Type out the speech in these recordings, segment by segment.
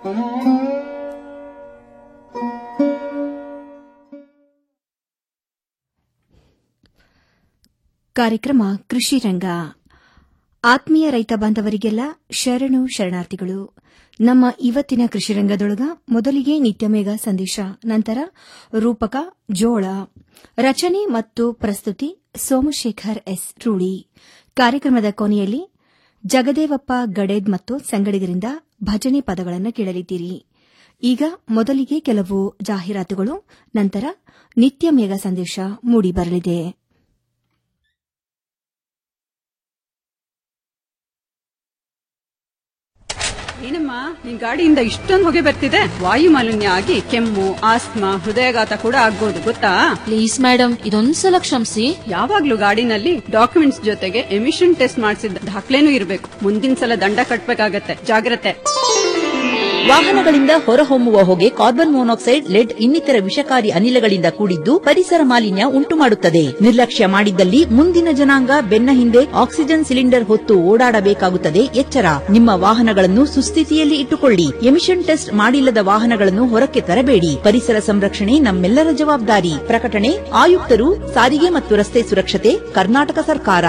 ಕಾರ್ಯಕ್ರಮ ಕೃಷಿ ರಂಗ ಆತ್ಮೀಯ ರೈತ ಬಾಂಧವರಿಗೆಲ್ಲ ಶರಣು ಶರಣಾರ್ಥಿಗಳು ನಮ್ಮ ಇವತ್ತಿನ ಕೃಷಿ ರಂಗದೊಳಗ ಮೊದಲಿಗೆ ನಿತ್ಯಮೇಘ ಸಂದೇಶ ನಂತರ ರೂಪಕ ಜೋಳ ರಚನೆ ಮತ್ತು ಪ್ರಸ್ತುತಿ ಸೋಮಶೇಖರ್ ಎಸ್ ರೂಳಿ ಕಾರ್ಯಕ್ರಮದ ಕೊನೆಯಲ್ಲಿ ಜಗದೇವಪ್ಪ ಗಡೇದ್ ಮತ್ತು ಸಂಗಡಿಗರಿಂದ ಭಜನೆ ಪದಗಳನ್ನು ಕೇಳಲಿದ್ದೀರಿ ಈಗ ಮೊದಲಿಗೆ ಕೆಲವು ಜಾಹೀರಾತುಗಳು ನಂತರ ನಿತ್ಯ ಮೇಘ ಸಂದೇಶ ಮೂಡಿಬರಲಿದೆ ಏನಮ್ಮ ನಿನ್ ಗಾಡಿಯಿಂದ ಇಷ್ಟೊಂದು ಹೊಗೆ ಬರ್ತಿದೆ ವಾಯು ಮಾಲಿನ್ಯ ಆಗಿ ಕೆಮ್ಮು ಆಸ್ತಮಾ ಹೃದಯಾಘಾತ ಕೂಡ ಆಗ್ಬೋದು ಗೊತ್ತಾ ಪ್ಲೀಸ್ ಮೇಡಮ್ ಇದೊಂದ್ಸಲ ಕ್ಷಮಿಸಿ ಯಾವಾಗ್ಲೂ ಗಾಡಿನಲ್ಲಿ ಡಾಕ್ಯುಮೆಂಟ್ಸ್ ಜೊತೆಗೆ ಎಮಿಷನ್ ಟೆಸ್ಟ್ ಮಾಡಿಸಿದ ದಾಖಲೆನೂ ಇರಬೇಕು ಮುಂದಿನ ಸಲ ದಂಡ ಕಟ್ಬೇಕಾಗತ್ತೆ ಜಾಗ್ರತೆ ವಾಹನಗಳಿಂದ ಹೊರಹೊಮ್ಮುವ ಹೊಗೆ ಕಾರ್ಬನ್ ಮೊನಾಕ್ಸೈಡ್ ಲೆಡ್ ಇನ್ನಿತರ ವಿಷಕಾರಿ ಅನಿಲಗಳಿಂದ ಕೂಡಿದ್ದು ಪರಿಸರ ಮಾಲಿನ್ಯ ಉಂಟು ಮಾಡುತ್ತದೆ ನಿರ್ಲಕ್ಷ್ಯ ಮಾಡಿದ್ದಲ್ಲಿ ಮುಂದಿನ ಜನಾಂಗ ಬೆನ್ನ ಹಿಂದೆ ಆಕ್ಸಿಜನ್ ಸಿಲಿಂಡರ್ ಹೊತ್ತು ಓಡಾಡಬೇಕಾಗುತ್ತದೆ ಎಚ್ಚರ ನಿಮ್ಮ ವಾಹನಗಳನ್ನು ಸುಸ್ಥಿತಿಯಲ್ಲಿ ಇಟ್ಟುಕೊಳ್ಳಿ ಎಮಿಷನ್ ಟೆಸ್ಟ್ ಮಾಡಿಲ್ಲದ ವಾಹನಗಳನ್ನು ಹೊರಕ್ಕೆ ತರಬೇಡಿ ಪರಿಸರ ಸಂರಕ್ಷಣೆ ನಮ್ಮೆಲ್ಲರ ಜವಾಬ್ದಾರಿ ಪ್ರಕಟಣೆ ಆಯುಕ್ತರು ಸಾರಿಗೆ ಮತ್ತು ರಸ್ತೆ ಸುರಕ್ಷತೆ ಕರ್ನಾಟಕ ಸರ್ಕಾರ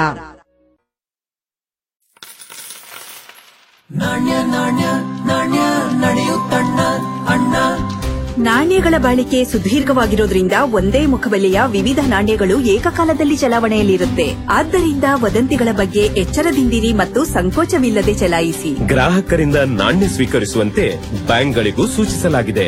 ನಾಣ್ಯಗಳ ಬಾಳಿಕೆ ಸುದೀರ್ಘವಾಗಿರೋದ್ರಿಂದ ಒಂದೇ ಮುಖಬೆಲೆಯ ವಿವಿಧ ನಾಣ್ಯಗಳು ಏಕಕಾಲದಲ್ಲಿ ಚಲಾವಣೆಯಲ್ಲಿರುತ್ತೆ ಆದ್ದರಿಂದ ವದಂತಿಗಳ ಬಗ್ಗೆ ಎಚ್ಚರದಿಂದಿರಿ ಮತ್ತು ಸಂಕೋಚವಿಲ್ಲದೆ ಚಲಾಯಿಸಿ ಗ್ರಾಹಕರಿಂದ ನಾಣ್ಯ ಸ್ವೀಕರಿಸುವಂತೆ ಬ್ಯಾಂಕ್ಗಳಿಗೂ ಸೂಚಿಸಲಾಗಿದೆ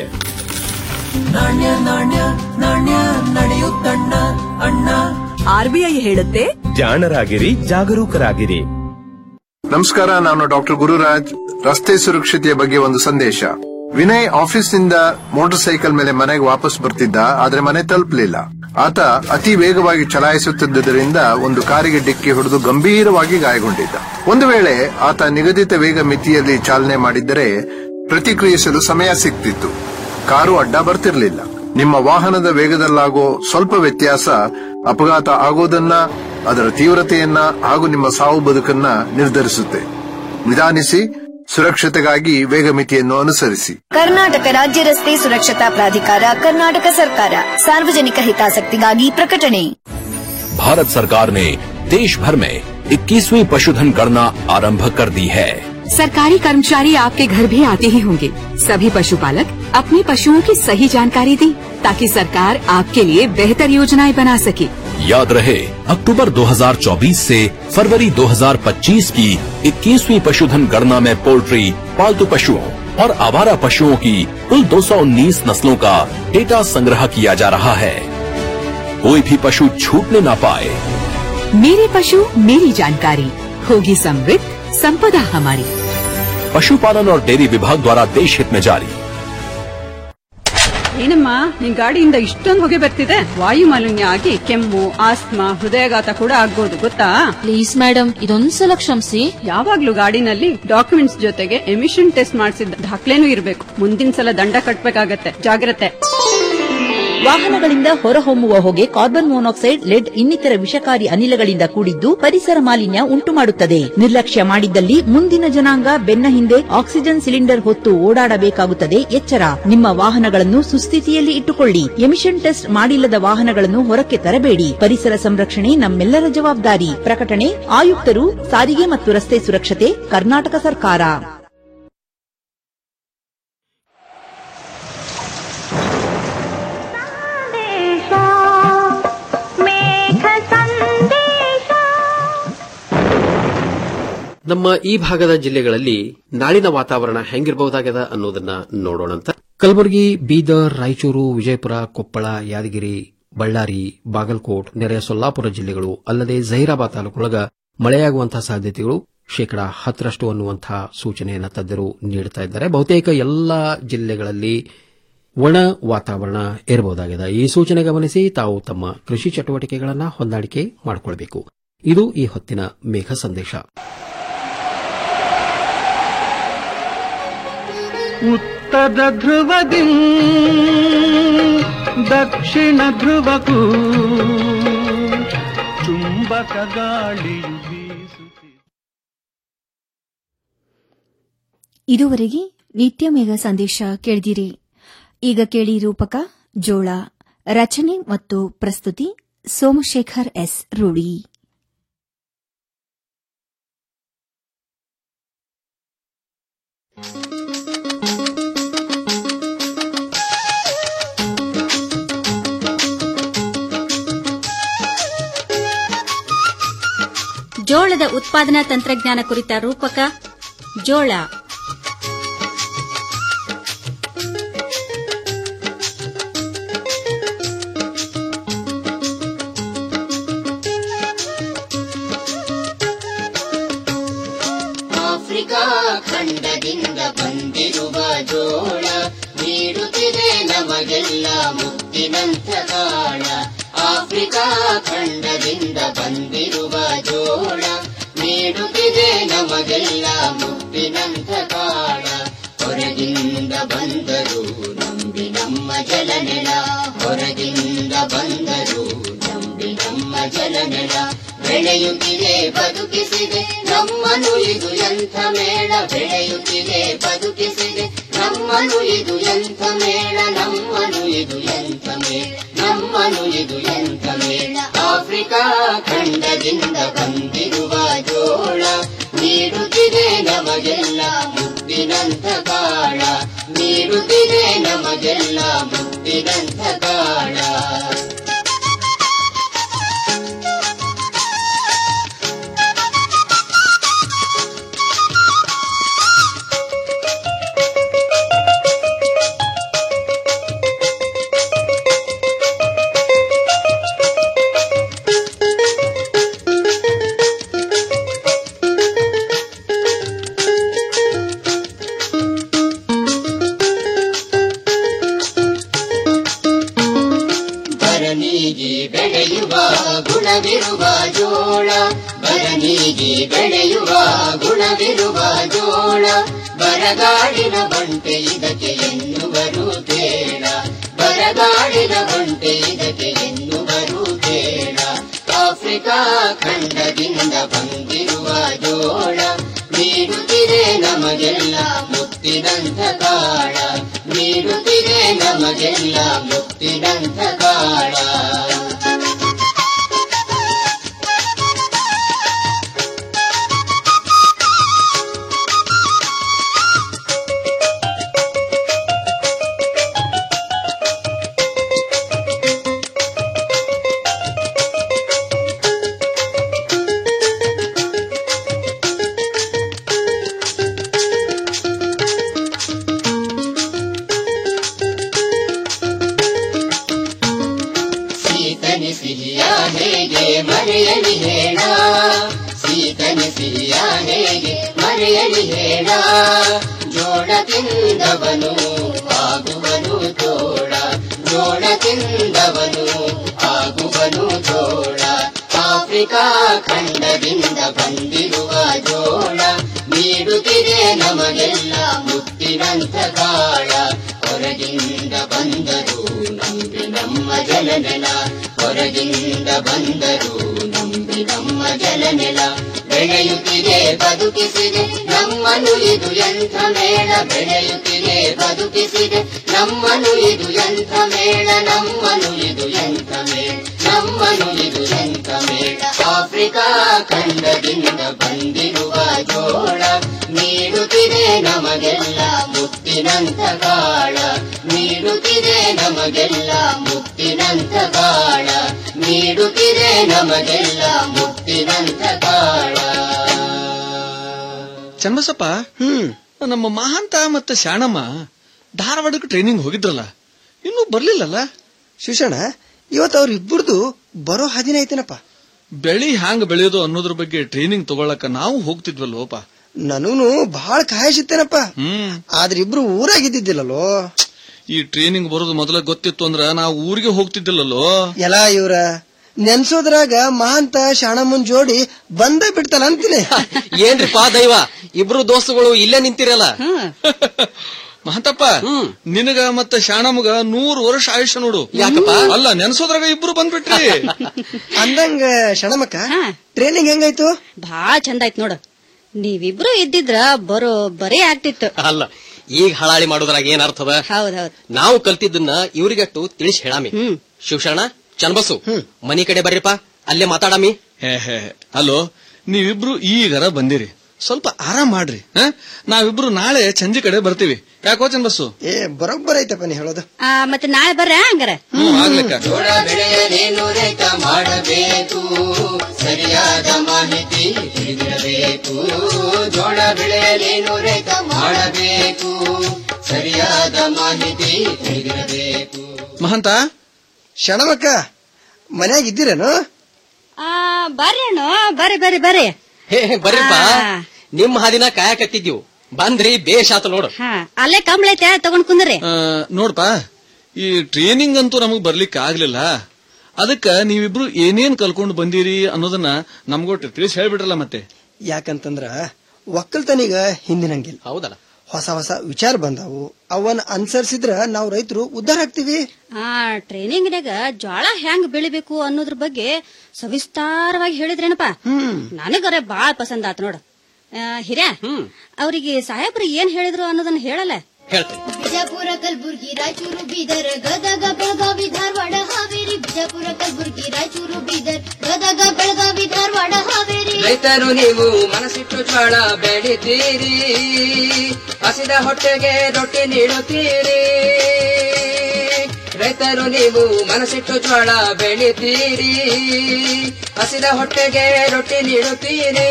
ಆರ್ಬಿಐ ಹೇಳುತ್ತೆ ಜಾಣರಾಗಿರಿ ಜಾಗರೂಕರಾಗಿರಿ ನಮಸ್ಕಾರ ನಾನು ಡಾಕ್ಟರ್ ಗುರುರಾಜ್ ರಸ್ತೆ ಸುರಕ್ಷತೆಯ ಬಗ್ಗೆ ಒಂದು ಸಂದೇಶ ವಿನಯ್ ಆಫೀಸ್ನಿಂದ ಮೋಟಾರ್ ಸೈಕಲ್ ಮೇಲೆ ಮನೆಗೆ ವಾಪಸ್ ಬರ್ತಿದ್ದ ಆದ್ರೆ ಮನೆ ತಲುಪಲಿಲ್ಲ ಆತ ಅತಿ ವೇಗವಾಗಿ ಚಲಾಯಿಸುತ್ತಿದ್ದುದರಿಂದ ಒಂದು ಕಾರಿಗೆ ಡಿಕ್ಕಿ ಹೊಡೆದು ಗಂಭೀರವಾಗಿ ಗಾಯಗೊಂಡಿದ್ದ ಒಂದು ವೇಳೆ ಆತ ನಿಗದಿತ ವೇಗ ಮಿತಿಯಲ್ಲಿ ಚಾಲನೆ ಮಾಡಿದ್ದರೆ ಪ್ರತಿಕ್ರಿಯಿಸಲು ಸಮಯ ಸಿಗ್ತಿತ್ತು ಕಾರು ಅಡ್ಡ ಬರ್ತಿರ್ಲಿಲ್ಲ ನಿಮ್ಮ ವಾಹನದ ವೇಗದಲ್ಲಾಗೋ ಸ್ವಲ್ಪ ವ್ಯತ್ಯಾಸ ಅಪಘಾತ ಆಗೋದನ್ನ ಅದರ ತೀವ್ರತೆಯನ್ನ ಹಾಗೂ ನಿಮ್ಮ ಸಾವು ಬದುಕನ್ನ ನಿರ್ಧರಿಸುತ್ತೆ ನಿಧಾನಿಸಿ ಸುರಕ್ಷತೆಗಾಗಿ ವೇಗ ಮಿತಿಯನ್ನು ಅನುಸರಿಸಿ ಕರ್ನಾಟಕ ರಾಜ್ಯ ರಸ್ತೆ ಸುರಕ್ಷತಾ ಪ್ರಾಧಿಕಾರ ಕರ್ನಾಟಕ ಸರ್ಕಾರ ಸಾರ್ವಜನಿಕ ಹಿತಾಸಕ್ತಿಗಾಗಿ ಪ್ರಕಟಣೆ भारत सरकार ने देश भर में 21वीं पशुधन गणना आरंभ कर दी है सरकारी कर्मचारी आपके घर भी आते ही होंगे सभी पशुपालक अपने पशुओं की सही जानकारी दें ताकि सरकार आपके लिए बेहतर योजनाएं बना सके याद रहे अक्टूबर 2024 से फरवरी 2025 की 21वीं पशुधन गणना में पोल्ट्री पालतू पशुओं और आवारा पशुओं की कुल 219 नस्लों का डेटा संग्रह किया जा रहा है कोई भी पशु छूटने ना पाए मेरे पशु मेरी जानकारी होगी समृद्ध संपदा हमारी पशुपालन और डेयरी विभाग द्वारा देश हित में जारी ಏನಮ್ಮ ನಿನ್ ಗಾಡಿಯಿಂದ ಇಷ್ಟೊಂದು ಹೊಗೆ ಬರ್ತಿದೆ ವಾಯು ಮಾಲಿನ್ಯ ಆಗಿ ಕೆಮ್ಮು ಆಸ್ತಮಾ ಹೃದಯಾಘಾತ ಕೂಡ ಆಗ್ಬೋದು ಗೊತ್ತಾ ಪ್ಲೀಸ್ ಮೇಡಮ್ ಇದೊಂದ್ಸಲ ಕ್ಷಮಿಸಿ ಯಾವಾಗ್ಲೂ ಗಾಡಿನಲ್ಲಿ ಡಾಕ್ಯುಮೆಂಟ್ಸ್ ಜೊತೆಗೆ ಎಮಿಷನ್ ಟೆಸ್ಟ್ ಮಾಡಿಸಿದ ದಾಖಲೆನೂ ಇರಬೇಕು ಮುಂದಿನ ಸಲ ದಂಡ ಕಟ್ಬೇಕಾಗತ್ತೆ ಜಾಗ್ರತೆ ವಾಹನಗಳಿಂದ ಹೊರಹೊಮ್ಮುವ ಹೊಗೆ ಕಾರ್ಬನ್ ಮೊನಾಕ್ಸೈಡ್ ಲೆಡ್ ಇನ್ನಿತರ ವಿಷಕಾರಿ ಅನಿಲಗಳಿಂದ ಕೂಡಿದ್ದು ಪರಿಸರ ಮಾಲಿನ್ಯ ಉಂಟು ಮಾಡುತ್ತದೆ ನಿರ್ಲಕ್ಷ್ಯ ಮಾಡಿದ್ದಲ್ಲಿ ಮುಂದಿನ ಜನಾಂಗ ಬೆನ್ನ ಹಿಂದೆ ಆಕ್ಸಿಜನ್ ಸಿಲಿಂಡರ್ ಹೊತ್ತು ಓಡಾಡಬೇಕಾಗುತ್ತದೆ ಎಚ್ಚರ ನಿಮ್ಮ ವಾಹನಗಳನ್ನು ಸುಸ್ಥಿತಿಯಲ್ಲಿ ಇಟ್ಟುಕೊಳ್ಳಿ ಎಮಿಷನ್ ಟೆಸ್ಟ್ ಮಾಡಿಲ್ಲದ ವಾಹನಗಳನ್ನು ಹೊರಕ್ಕೆ ತರಬೇಡಿ ಪರಿಸರ ಸಂರಕ್ಷಣೆ ನಮ್ಮೆಲ್ಲರ ಜವಾಬ್ದಾರಿ ಪ್ರಕಟಣೆ ಆಯುಕ್ತರು ಸಾರಿಗೆ ಮತ್ತು ರಸ್ತೆ ಸುರಕ್ಷತೆ ಕರ್ನಾಟಕ ಸರ್ಕಾರ ನಮ್ಮ ಈ ಭಾಗದ ಜಿಲ್ಲೆಗಳಲ್ಲಿ ನಾಳಿನ ವಾತಾವರಣ ಹೆಂಗಿರಬಹುದಾಗದ ಅನ್ನೋದನ್ನ ನೋಡೋಣಂತ ಕಲಬುರಗಿ ಬೀದರ್ ರಾಯಚೂರು ವಿಜಯಪುರ ಕೊಪ್ಪಳ ಯಾದಗಿರಿ ಬಳ್ಳಾರಿ ಬಾಗಲಕೋಟ್ ನೆರೆಯ ಸೊಲ್ಲಾಪುರ ಜಿಲ್ಲೆಗಳು ಅಲ್ಲದೆ ಜಹೀರಾಬಾದ್ ತಾಲೂಕೊಳಗ ಮಳೆಯಾಗುವಂತಹ ಸಾಧ್ಯತೆಗಳು ಶೇಕಡಾ ಹತ್ತರಷ್ಟು ಅನ್ನುವಂತಹ ಸೂಚನೆಯನ್ನು ತಜ್ಞರು ನೀಡುತ್ತಾ ಇದ್ದಾರೆ ಬಹುತೇಕ ಎಲ್ಲಾ ಜಿಲ್ಲೆಗಳಲ್ಲಿ ಒಣ ವಾತಾವರಣ ಇರಬಹುದಾಗಿದೆ ಈ ಸೂಚನೆ ಗಮನಿಸಿ ತಾವು ತಮ್ಮ ಕೃಷಿ ಚಟುವಟಿಕೆಗಳನ್ನು ಹೊಂದಾಣಿಕೆ ಮಾಡಿಕೊಳ್ಳಬೇಕು ಇದು ಈ ಹೊತ್ತಿನ ಮೇಘ ಸಂದೇಶ ಉತ್ತರ ಧ್ರುವದಿ ದಕ್ಷಿಣ ಧ್ರುವಕ್ಕೂ ಚುಂಬಕ ಗಾಳಿಯು ಬೀಸುತ್ತಿದೆ ಇದುವರೆಗೆ ನಿತ್ಯ ಮೇಘ ಸಂದೇಶ ಕೇಳಿದಿರಿ ಈಗ ಕೇಳಿ ರೂಪಕ ಜೋಳ ರಚನೆ ಮತ್ತು ಪ್ರಸ್ತುತಿ ಸೋಮಶೇಖರ್ ಎಸ್ ರೂಢಿ ಜೋಳದ ಉತ್ಪಾದನಾ ತಂತ್ರಜ್ಞಾನ ಕುರಿತ ರೂಪಕ ಜೋಳ ಆಫ್ರಿಕಾ ಖಂಡದಿಂದ ಬಂದಿರುವ ಜೋಳ ನೀಡುತ್ತಿದೆ ನಮಗೆಲ್ಲ ಮುತ್ತಿನಂಥ ಕಾಳ ಆಫ್ರಿಕಾ ಖಂಡದಿಂದ ಬಂದಿರುವ ಜೋಳ ನೀಡುತ್ತಿದೆ ನಮಗೆಲ್ಲ ಮುತ್ತಿನಂಥ ಕಾಳ ಹೊರಗಿಂದ ಬಂದರು ನಂಬಿ ನಮ್ಮ ಜಲನೆಲ ಹೊರಗಿಂದ ಬಂದರು ನಂಬಿ ನಮ್ಮ ಜಲನೆಲ ಬೆಳೆಯುತ್ತಿದೆ ಬದುಕಿಸಿದೆ ನಮ್ಮನು ಇದು ಎಂಥ ಮೇಳ ಬೆಳೆಯುತ್ತಿದೆ ಬದುಕಿಸಿದೆ ನಮ್ಮನು ಇದು ಎಂಥ ಮೇಳ ನಮ್ಮನು ಇದು ಎಂಥ ಮೇಳ ನಮ್ಮನು ಇದು ಎಂಥ ಮೇಳ ಆಫ್ರಿಕಾ ಖಂಡದಿಂದ ಬಂದಿರುವ ಜೋಳ ನೀಡುತ್ತಿದೆ ನಮಗೆಲ್ಲ ಮುತ್ತಿನಂಥ ಕಾಳ ನೀಡುತ್ತಿದೆ ನಮಗೆಲ್ಲ ಮುತ್ತಿನಂಥ ಕಾಳ ಬರನೀಗಿ ಬೆಳೆಯುವ ಗುಣವಿರುವ ಜೋಳ ಬರನೀಗಿ ಬೆಳೆಯುವ ಗುಣವಿರುವ ಜೋಳ ಬರಗಾಡಿನ ಬಂಟೆ ಇದಕ್ಕೆ ಎನ್ನುವರು ಬೇಡ ಬರಗಾಡಿನ ಬಂಟೆ ಇದಕ್ಕೆ ಎನ್ನುವರು ಬೇಡ ಆಫ್ರಿಕಾ ಖಂಡದಿಂದ ಬಂದಿರುವ ಜೋಳ ನೀಡುತ್ತಿದೆ ನಮಗೆಲ್ಲ ಮುತ್ತಿನಂಥ ಕಾಳ ನೀಡುತ್ತಿದೆ ನಮಗೆಲ್ಲ ಮುತ್ತಿನಂಥ ಕಾಳ ಸೀತನಿ ಸಿಹಿಯ ಹೇಗೆ ಮರೆಯಲಿ ಹೇಳ ಸೀತನಿ ಸಿಹಿಯ ಹೇಗೆ ಮರೆಯಲಿ ಹೇಳ ಜೋಳ ತಿಂದವನು ಆಗುವನು ಜೋಳ ಜೋಳ ತಿಂದವನು ಆಗುವನು ಜೋಳ ಆಫ್ರಿಕಾ ಖಂಡದಿಂದ ಬಂದಿರುವ ಜೋಳ ನೀಡುತ್ತಿದೆ ನಮಗೆಲ್ಲ ಮುತ್ತಿನಂಥ ಕಾಳ ಹೊರಗಿಂದ ಬಂದರು ನಂಬಿ ನಮ್ಮ ಜಲನೆಲ ಹೊರಗಿಂದ ಬಂದರು ನಂಬಿ ನಮ್ಮ ಜಲನೆಲ ಬೆಳೆಯುತ್ತಿದೆ ಬದುಕಿಸಿದೆ ನಮ್ಮನು ಇದು ಎಂಥ ಮೇಳ ಬೆಳೆಯುತ್ತಿದೆ ಬದುಕಿಸಿದೆ ನಮ್ಮನು ಇದು ಎಂಥ ಮೇಳ ನಮ್ಮನು ಇದು ಎಂಥ ಮೇಳ ನಮ್ಮನು ಇದು ಎಂಥ ಮೇಳ ಆಫ್ರಿಕಾ ಖಂಡದಿಂದ ಬಂದಿರುವ ಜೋಳ ನೀಡುತ್ತಿದೆ ನಮಗೆಲ್ಲ ಮುತ್ತಿನಂಥ ಕಾಳ ನೀಡುತ್ತಿದೆ ನಮಗೆಲ್ಲ ಮುತ್ತಿನಂಥ ಕಾಳ ನೀಡುತ್ತಿದೆ ನಮಗೆಲ್ಲ ಮುತ್ತಿನಂಥ ಕಾಳ ಚನ್ನಬಸಪ್ಪ ಹ್ಮ್ ನಮ್ಮ ಮಹಾಂತ ಮತ್ತೆ ಶಾಣಮ್ಮ ಧಾರವಾಡಕ್ಕೆ ಟ್ರೈನಿಂಗ್ ಹೋಗಿದ್ರಲ್ಲ ಇನ್ನೂ ಬರ್ಲಿಲ್ಲಲ್ಲ ಶಿವಶಣ ಇವತ್ತು ಅವ್ರ ಇಬ್ಬರದು ಬರೋ ಹಾದಿನ ಐತೇನಪ್ಪ ಬೆಳಿ ಹ್ಯಾಂಗ್ ಬೆಳೆಯೋದು ಅನ್ನೋದ್ರ ಬಗ್ಗೆ ಟ್ರೈನಿಂಗ್ ತಗೊಳಕ ನಾವು ಹೋಗ್ತಿದ್ವಲ್ಲೋಪ ನನಗೂ ಬಹಳ ಕಾಯಿಸಿತ್ತೇನಪ್ಪ ಹ್ಮ್ ಆದ್ರೆ ಇಬ್ರು ಊರಾಗಿದ್ದಿದ್ದಿಲ್ಲಲ್ಲೋ ಈ ಟ್ರೈನಿಂಗ್ ಬರೋದು ಮೊದಲ ಗೊತ್ತಿತ್ತು ಅಂದ್ರ ನಾವು ಊರಿಗೆ ಹೋಗ್ತಿದ್ದಿಲ್ಲಲ್ಲೋ ಎಲ್ಲ ಇವ್ರ ನೆನ್ಸೋದ್ರಾಗ ಮಹಾಂತ ಶಾಣಮ್ಮನ್ ಜೋಡಿ ಬಂದೇ ಬಿಡ್ತಾನ ಅಂತೀನಿ ಏನ್ರಿಪಾ ದೈವ ಇಬ್ರು ದೋಸ್ತುಗಳು ಇಲ್ಲೇ ನಿಂತಿರಲ್ಲ ಮಹಂತಪ್ಪ ನಿನಗ ಮತ್ತೆ ಶಾಣಮ್ಗ ನೂರು ವರ್ಷ ಆಯುಷ್ಯ ನೋಡು ಯಾಕಪ್ಪ? ಅಲ್ಲ ನೆನ್ಸೋದ್ರಾಗ ಇಬ್ರು ಬಂದ್ಬಿಟ್ರಿ ಅಂದಂಗ ಶಣಮಕ್ಕ ಟ್ರೈನಿಂಗ್ ಹೆಂಗಾಯ್ತು ಭಾಳ ಚಂದ ಆಯ್ತು ನೋಡು ನೀವಿಬ್ರು ಇದ್ದಿದ್ರ ಬರೋ ಬರೇ ಆಗ್ತಿತ್ತು ಅಲ್ಲ ಈಗ ಹಳಾಳಿ ಮಾಡೋದ್ರಾಗ ಏನ್ ಅರ್ಥದ ಹೌದೌದು ನಾವು ಕಲ್ತಿದ್ದನ್ನ ಇವ್ರಿಗಟ್ಟು ತಿಳಿಸಿ ಹೇಳಾಮಿ ಶಿವಶರಣ ಚನ್ನಬಸು ಮನಿ ಕಡೆ ಬರ್ರಿಪ್ಪ ಅಲ್ಲೇ ಮಾತಾಡಾಮಿ ಹೇ ಹೇ ಹಲೋ ನೀವಿಬ್ರು ಈಗರ ಬಂದಿರಿ ಸ್ವಲ್ಪ ಆರಾಮ್ ಮಾಡ್ರಿ ಹ? ನಾವಿಬ್ರು ನಾಳೆ ಸಂಜೆ ಕಡೆ ಬರ್ತೀವಿ ಯಾಕೋ ಬಸ್ಸು ಏ ಬರೋಬ್ಬರ ಐತಪ್ಪ ನೀ ಹೇಳೋದು ಆ, ಮತ್ತೆ ನಾಳೆ ಬರ್ರ ಹಂಗಾರ ಹ್ಮ್ ಆಗ್ಲಿಕ್ಕ ಜೋಳ ಬೆಳೆಯಲೇನು ರೈತ ಮಾಡಬೇಕು ಸರಿಯಾದ ಮಾಹಿತಿ ತಿಳಿದಿರಬೇಕು ಜೋಳ ಬೆಳೆಯಲೇನು ರೈತ ಮಾಡಬೇಕು ಸರಿಯಾದ ಮಾಹಿತಿ ತಿಳಿದಿರಬೇಕು ಮಹಂತ ಶಣಮಕ್ಕ ಮನ್ಯಾಗ ಇದ್ದೀರೇನು ಆ, ಬರ್ರಿ ಅಣ್ಣ ಬರ್ರಿ ಬರ್ರಿ ಬರ್ರಿ ಹೇ ಹೇ, ಬರ್ರಿಪ್ಪ ಆ. ನಿಮ್ ಹಾದಿನ ಕಾಯಕತ್ತಿದ್ವು ಬಂದ್ರಿ ಬೇಷ್ ಆತ ನೋಡು ಹಾ ಅಲ್ಲೇ ಕಂಬಳ ಐತೆ ತಗೊಂಡ್ ಕುಂದ್ರಿ ಆ, ನೋಡ್ಪ ಈ ಟ್ರೈನಿಂಗ್ ಅಂತೂ ನಮಗ್ ಬರ್ಲಿಕ್ಕೆ ಆಗ್ಲಿಲ್ಲ ಅದಕ್ಕ ನೀವಿಬ್ರು ಏನೇನ್ ಕಲ್ಕೊಂಡು ಬಂದಿರಿ ಅನ್ನೋದನ್ನ ನಮ್ಗೊಟ್ಟು ತಿಳಿಸಿ ಹೇಳ್ಬಿಡ್ರಲ್ಲ ಮತ್ತೆ ಯಾಕಂತಂದ್ರ ಒಕ್ಕಲ್ತನಿಗ ಹಿಂದಿನಂಗಿಲ್ಲ ಹೌದಲ್ಲ ಹೊಸ ಹೊಸ ವಿಚಾರ ಬಂದಾವು ಅವನ್ ಅನುಸರಿಸಿದ್ರ ನಾವು ರೈತರು ಉದ್ಧಾರ ಆಗ್ತೀವಿ ಆ ಟ್ರೈನಿಂಗ್ನಾಗ ಜ್ವಾಳ ಹೆಂಗ್ ಬೆಳಿಬೇಕು ಅನ್ನೋದ್ರ ಬಗ್ಗೆ ಸವಿಸ್ತಾರವಾಗಿ ಹೇಳಿದ್ರೇನಪ್ಪ ನನಗರೆ ಬಾಳ್ ಪಸಂದ್ ಆತ್ ನೋಡ ಹಿರ್ಯಾ ಅವ್ರಿಗೆ ಸಾಹೇಬ್ರು ಏನ್ ಹೇಳಿದ್ರು ಅನ್ನೋದನ್ನ ಹೇಳಲ್ಲ ಹೇಳ್ತೇನೆ ಬಿಜಾಪುರ ಕಲಬುರ್ಗಿ ರಾಯಚೂರು ಬೀದರ್ ಗದಗ ಬೆಳಗಾವಿ ಧಾರವಾಡ ಹಾವೇರಿ ಬಿಜಾಪುರ ಕಲಬುರ್ಗಿ ರಾಯಚೂರು ಬೀದರ್ ಗದಗ ಬೆಳಗಾವಿ ಧಾರವಾಡ ಹಾವೇರಿ ರೈತರು ನೀವು ಮನಸ್ಸಿಟ್ಟು ಜ್ವಾಳ ಬೆಳಿತೀರಿ ಹಸಿದ ಹೊಟ್ಟೆಗೆ ರೊಟ್ಟಿ ನೀಡುತ್ತೀರಿ ರೈತರು ನೀವು ಮನಸ್ಸಿಟ್ಟು ಜ್ವಾಳ ಬೆಳಿತೀರಿ ಹಸಿದ ಹೊಟ್ಟೆಗೆ ರೊಟ್ಟಿ ನೀಡುತ್ತೀರಿ